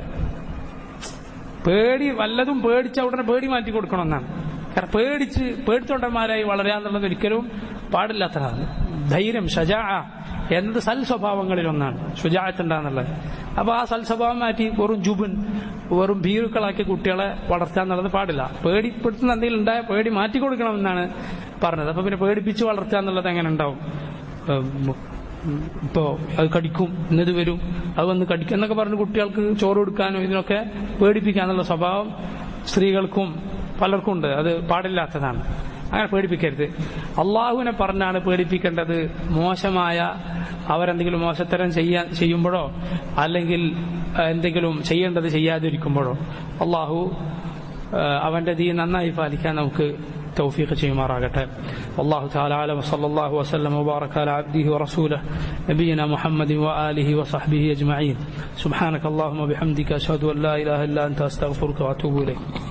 പേടി വല്ലതും പേടിച്ച ഉടനെ പേടി മാറ്റി കൊടുക്കണമെന്നാണ് കാരണം പേടിച്ച് പേടിച്ചോണ്ടന്മാരായി വളരാന്നുള്ളത് ഒരിക്കലും പാടില്ലാത്തതാണ് ധൈര്യം ഷജാ എന്നത് സൽ സ്വഭാവങ്ങളിൽ ഒന്നാണ് ഷുജാത്തുണ്ടാന്നുള്ളത് അപ്പൊ ആ സൽ സ്വഭാവം മാറ്റി വെറും ജുബൻ വെറും ഭീരുക്കളാക്കി കുട്ടികളെ വളർത്താൻ എന്നുള്ളത് പാടില്ല പേടിപ്പെടുത്തുന്ന എന്തെങ്കിലും ഉണ്ടായ പേടി മാറ്റി കൊടുക്കണമെന്നാണ് പറഞ്ഞത് അപ്പൊ പിന്നെ പേടിപ്പിച്ച് വളർത്തുക എന്നുള്ളത് എങ്ങനെ ഉണ്ടാവും ഉം, ഇപ്പോ അത് കടിക്കും ഇന്നത് വരും അത് വന്ന് കടിക്കും എന്നൊക്കെ പറഞ്ഞ് കുട്ടികൾക്ക് ചോറ് കൊടുക്കാനും ഇതിനൊക്കെ പേടിപ്പിക്കാന്നുള്ള സ്വഭാവം സ്ത്രീകൾക്കും പലർക്കും ഉണ്ട് അത് പാടില്ലാത്തതാണ് അങ്ങനെ പേടിപ്പിക്കരുത് അള്ളാഹുവിനെ പറഞ്ഞാണ് പേടിപ്പിക്കേണ്ടത് മോശമായ അവരെന്തെങ്കിലും മോശത്തരം ചെയ്യാൻ ചെയ്യുമ്പോഴോ അല്ലെങ്കിൽ അഹ്, എന്തെങ്കിലും ചെയ്യേണ്ടത് ചെയ്യാതിരിക്കുമ്പോഴോ അള്ളാഹു ആഹ്, അവന്റെ ദീ നന്നായി പാലിക്കാൻ നമുക്ക് توفيق ചെയ്യുമാറാകട്ടെ والله تعالى أعلم وصلى الله وسلم وبارك على عبده ورسوله نبينا محمد وآله وصحبه أجمعين سبحانك اللهم وبحمدك أشهد أن لا إله إلا أنت أستغفرك وأتوب إليك